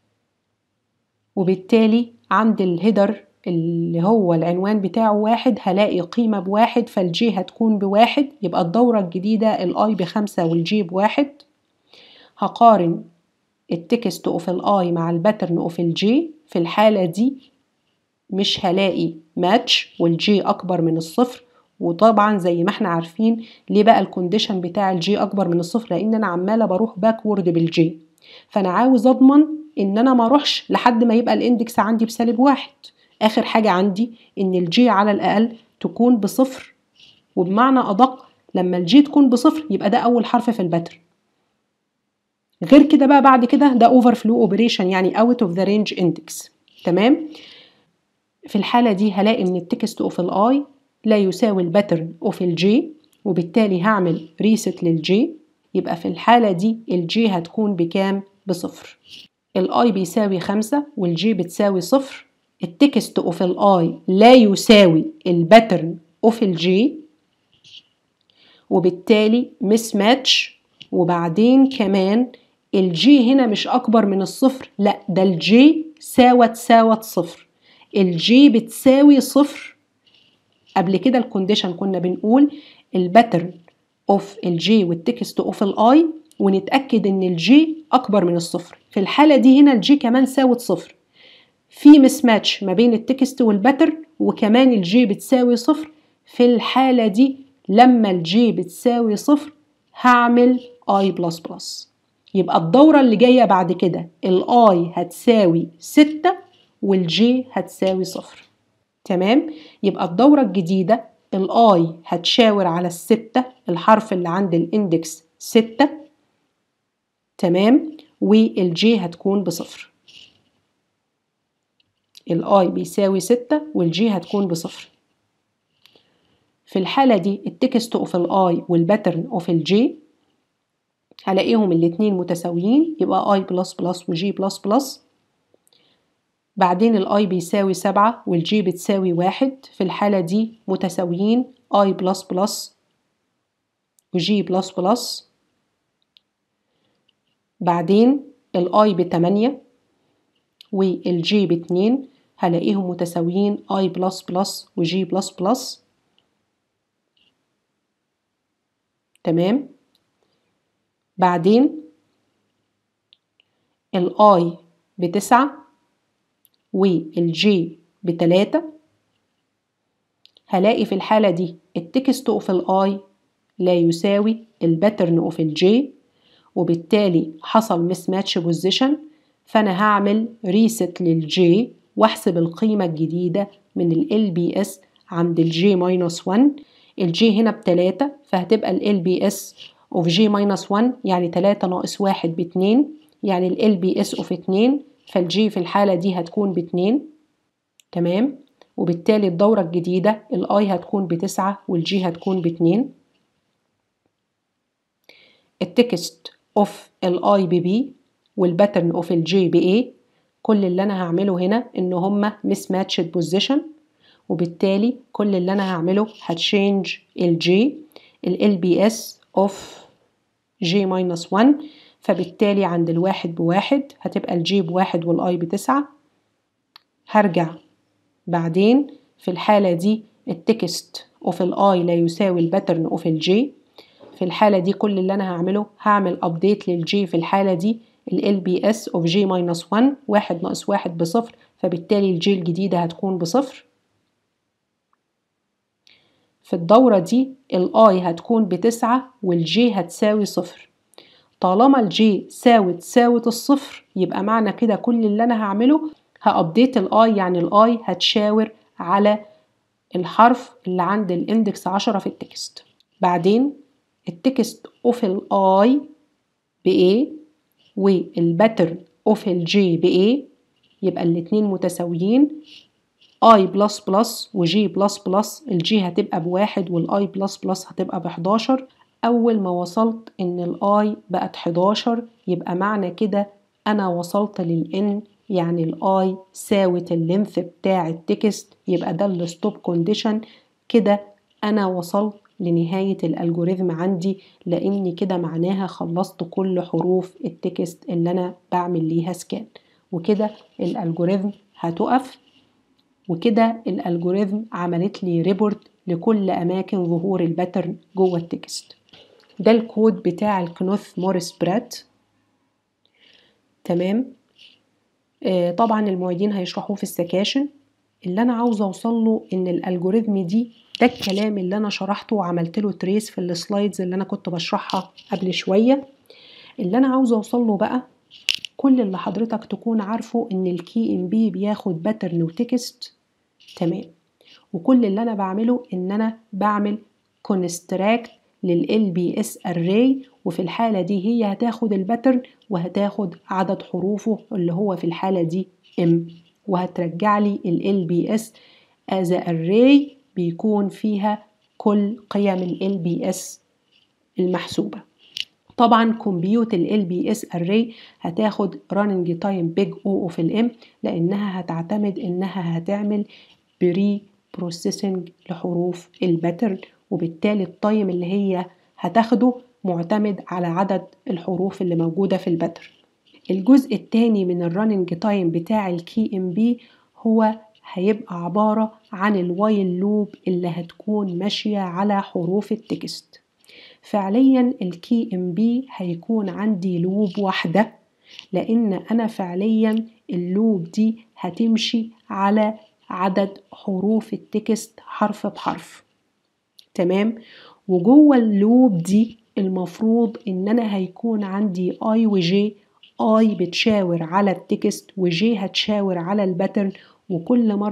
وبالتالي عند الهيدر اللي هو العنوان بتاعه واحد هلاقي قيمة بواحد فالجي هتكون بواحد يبقى الدورة الجديدة الاي بخمسة والجي بواحد هقارن التكست اوف الاي مع الباترن اوف الجي في الحالة دي مش هلاقي ماتش والجي اكبر من الصفر وطبعا زي ما احنا عارفين ليه بقى الكونديشن بتاع الجي اكبر من الصفر لان انا عماله بروح باكورد بالجي فانا عاوز اضمن ان انا ما اروحش لحد ما يبقى الاندكس عندي بسالب واحد اخر حاجه عندي ان الجي على الاقل تكون بصفر وبمعنى ادق لما الجي تكون بصفر يبقى ده اول حرف في الباتر غير كده بقى بعد كده ده اوفر فلو اوبريشن يعني اوت اوف ذا رينج اندكس تمام في الحاله دي هلاقي ان التكست اوف الاي لا يساوي الباترن اوف الجي وبالتالي هعمل ريست للجي يبقى في الحالة دي الجي هتكون بكام؟ بصفر الاي بيساوي خمسة والجي بتساوي صفر التكست اوف الاي لا يساوي الباترن اوف الجي وبالتالي مس ماتش وبعدين كمان الجي هنا مش اكبر من الصفر لا ده الجي ساوت ساوت صفر الجي بتساوي صفر قبل كده الكونديشن كنا بنقول الباترن اوف الجي والتكست اوف الاي ونتاكد ان الجي اكبر من الصفر في الحاله دي هنا الجي كمان ساوت صفر في مس ماتش ما بين التكست والباتر وكمان الجي بتساوي صفر في الحالة دي لما الجي بتساوي صفر هعمل اي بلس بلس يبقى الدورة اللي جاية بعد كده الاي هتساوي ستة والجي هتساوي صفر تمام يبقى الدورة الجديدة الاي هتشاور على الستة الحرف اللي عند الاندكس ستة تمام والجي هتكون بصفر الاي بيساوي ستة والجي هتكون بصفر في الحالة دي التكست اوف الاي والباترن اوف الجي هلاقيهم الاتنين متساويين يبقى اي بلس بلس وجي بلس بلس بعدين الاي بيساوي سبعة والجي بتساوي واحد في الحالة دي متساويين اي بلس بلس وجي بلس بلس بعدين الاي بتمانية والجي باتنين هلاقيهم متساويين اي بلس بلس وجي بلس بلس تمام بعدين الاي بتسعة والجي بتلاتة هلاقي في الحالة دي التكست اوف الاي لا يساوي الباترن اوف الجي وبالتالي حصل مس ماتش بوزيشن فانا هعمل ريست للجي واحسب القيمة الجديدة من ال بي اس عند الجي ماينس 1 الجي هنا بتلاتة فهتبقى ال بي اس اوف جي ماينس 1 يعني تلاتة ناقص واحد باتنين يعني ال بي اس اوف اتنين فالجي في الحالة دي هتكون باتنين تمام وبالتالي الدورة الجديدة الاي هتكون بتسعة والجي هتكون باتنين التكست اوف الاي ببي والباترن اوف الجي باي كل اللي انا هعمله هنا ان هما مس ماتشد بوزيشن وبالتالي كل اللي انا هعمله هتشينج الجي ال بي اس اوف جي ماينس 1 فبالتالي عند الواحد بواحد هتبقى الجي بواحد والاي بتسعة هرجع بعدين في الحالة دي التكست اوف الاي لا يساوي الباترن اوف الجي في الحالة دي كل اللي انا هعمله هعمل ابديت للجي في الحالة دي ال بي اس اوف جي ماينس 1 واحد ناقص واحد بصفر فبالتالي الجي الجديدة هتكون بصفر في الدورة دي الاي هتكون بتسعة والجي هتساوي صفر طالما الجي ساوت ساوت الصفر يبقى معنى كده كل اللي انا هعمله هابديت الاي يعني الاي هتشاور على الحرف اللي عند الاندكس عشرة في التكست بعدين التكست اوف الاي بايه والباترن اوف الجي بايه يبقى الاتنين متساويين اي بلس بلس وجي بلس بلس الجي هتبقى بواحد والاي بلس بلس هتبقى بحداشر أول ما وصلت إن الآي بقت حداشر يبقى معنى كده أنا وصلت للإن يعني الآي ساوت اللينث بتاع التكست يبقى ده الستوب كونديشن كده أنا وصلت لنهاية الألجوريزم عندي لأني كده معناها خلصت كل حروف التكست اللي أنا بعمل ليها سكان وكده الألجوريزم هتقف وكده الألجوريزم عملت لي ريبورت لكل أماكن ظهور الباترن جوه التكست ده الكود بتاع الكنوث موريس برات تمام آه طبعا المعيدين هيشرحوه في السكاشن اللي انا عاوزه اوصل له ان الالجوريزم دي ده الكلام اللي انا شرحته وعملت له تريس في السلايدز اللي انا كنت بشرحها قبل شويه اللي انا عاوزه اوصل له بقى كل اللي حضرتك تكون عارفه ان الكي ام بي بياخد باترن وتكست تمام وكل اللي انا بعمله ان انا بعمل كونستراكت لل بي اس array وفي الحالة دي هي هتاخد الباترن وهتاخد عدد حروفه اللي هو في الحالة دي m وهترجع لي ال بي اس as a array بيكون فيها كل قيم ال بي اس المحسوبة طبعا كومبيوت ال بي اس array هتاخد running time big O في الام لانها هتعتمد انها هتعمل بري بروسيسنج لحروف الباترن وبالتالي التايم اللي هي هتاخده معتمد على عدد الحروف اللي موجودة في الباترن الجزء الثاني من الرننج تايم بتاع الكي ام بي هو هيبقى عبارة عن الوايل لوب اللي هتكون ماشية على حروف التكست فعليا الكي ام بي هيكون عندي لوب واحدة لأن أنا فعليا اللوب دي هتمشي على عدد حروف التكست حرف بحرف تمام وجوه اللوب دي المفروض ان انا هيكون عندي اي وجي اي بتشاور على التكست وجي هتشاور على الباترن وكل مرة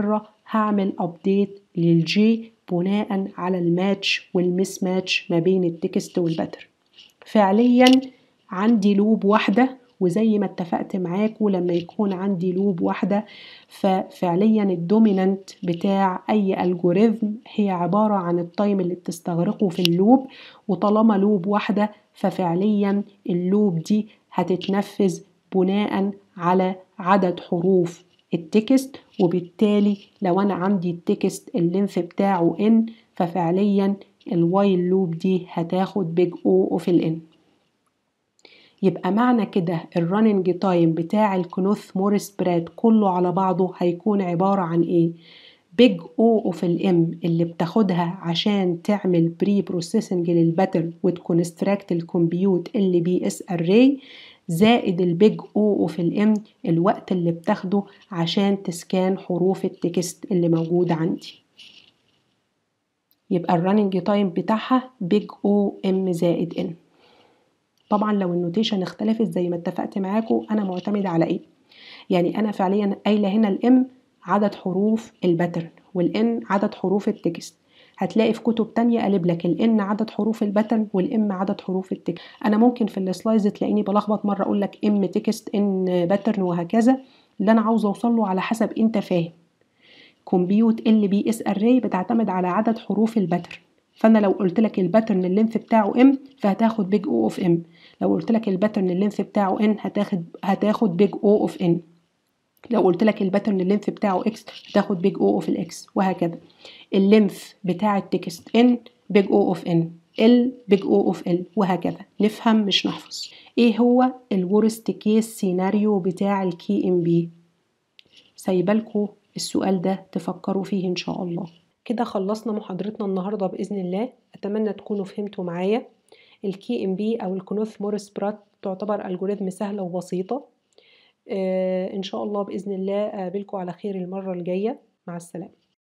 هعمل ابديت للجي بناء على الماتش والمس ماتش ما بين التكست والباتر فعليا عندي لوب واحدة وزي ما اتفقت معاكم لما يكون عندي لوب واحدة ففعليا الدومينانت بتاع أي ألجوريزم هي عبارة عن التايم اللي بتستغرقه في اللوب وطالما لوب واحدة ففعليا اللوب دي هتتنفذ بناء على عدد حروف التكست وبالتالي لو أنا عندي التكست اللينث بتاعه n ففعليا الوايل لوب دي هتاخد بيج او اوف الان يبقى معنى كده الرننج تايم بتاع الكنوث موريس براد كله على بعضه هيكون عبارة عن ايه بيج او اوف الام اللي بتاخدها عشان تعمل بري بروسيسنج للباترن وتكونستراكت الكمبيوت اللي بي اس اري زائد البيج او اوف الام الوقت اللي بتاخده عشان تسكان حروف التكست اللي موجود عندي يبقى الرننج تايم بتاعها بيج او ام زائد ان طبعا لو النوتيشن اختلفت زي ما اتفقت معاكم انا معتمده على ايه يعني انا فعليا قايله هنا الام عدد حروف الباترن والان عدد حروف التكست هتلاقي في كتب تانية قالب لك الان عدد حروف الباترن والام عدد حروف التكست انا ممكن في السلايدز تلاقيني بلخبط مره اقول لك ام تكست ان باترن وهكذا اللي انا عاوزه اوصل له على حسب انت فاهم كمبيوت ال بي اس اري بتعتمد على عدد حروف الباترن فانا لو قلت لك الباترن اللينث بتاعه ام فهتاخد بيج او اوف ام لو قلت لك الباترن اللينث بتاعه ان هتاخد هتاخد بيج او اوف ان لو قلت لك الباترن اللينث بتاعه اكس هتاخد بيج او اوف الاكس وهكذا اللينث بتاع التكست ان بيج او اوف ان ال بيج او اوف ال وهكذا نفهم مش نحفظ ايه هو الورست كيس سيناريو بتاع الكي ام بي سايبالكوا السؤال ده تفكروا فيه ان شاء الله كده خلصنا محاضرتنا النهارده باذن الله اتمنى تكونوا فهمتوا معايا الكي ام بي او الكنوث موريس برات تعتبر الجوريزم سهله وبسيطه آه ان شاء الله باذن الله اقابلكم على خير المره الجايه مع السلامه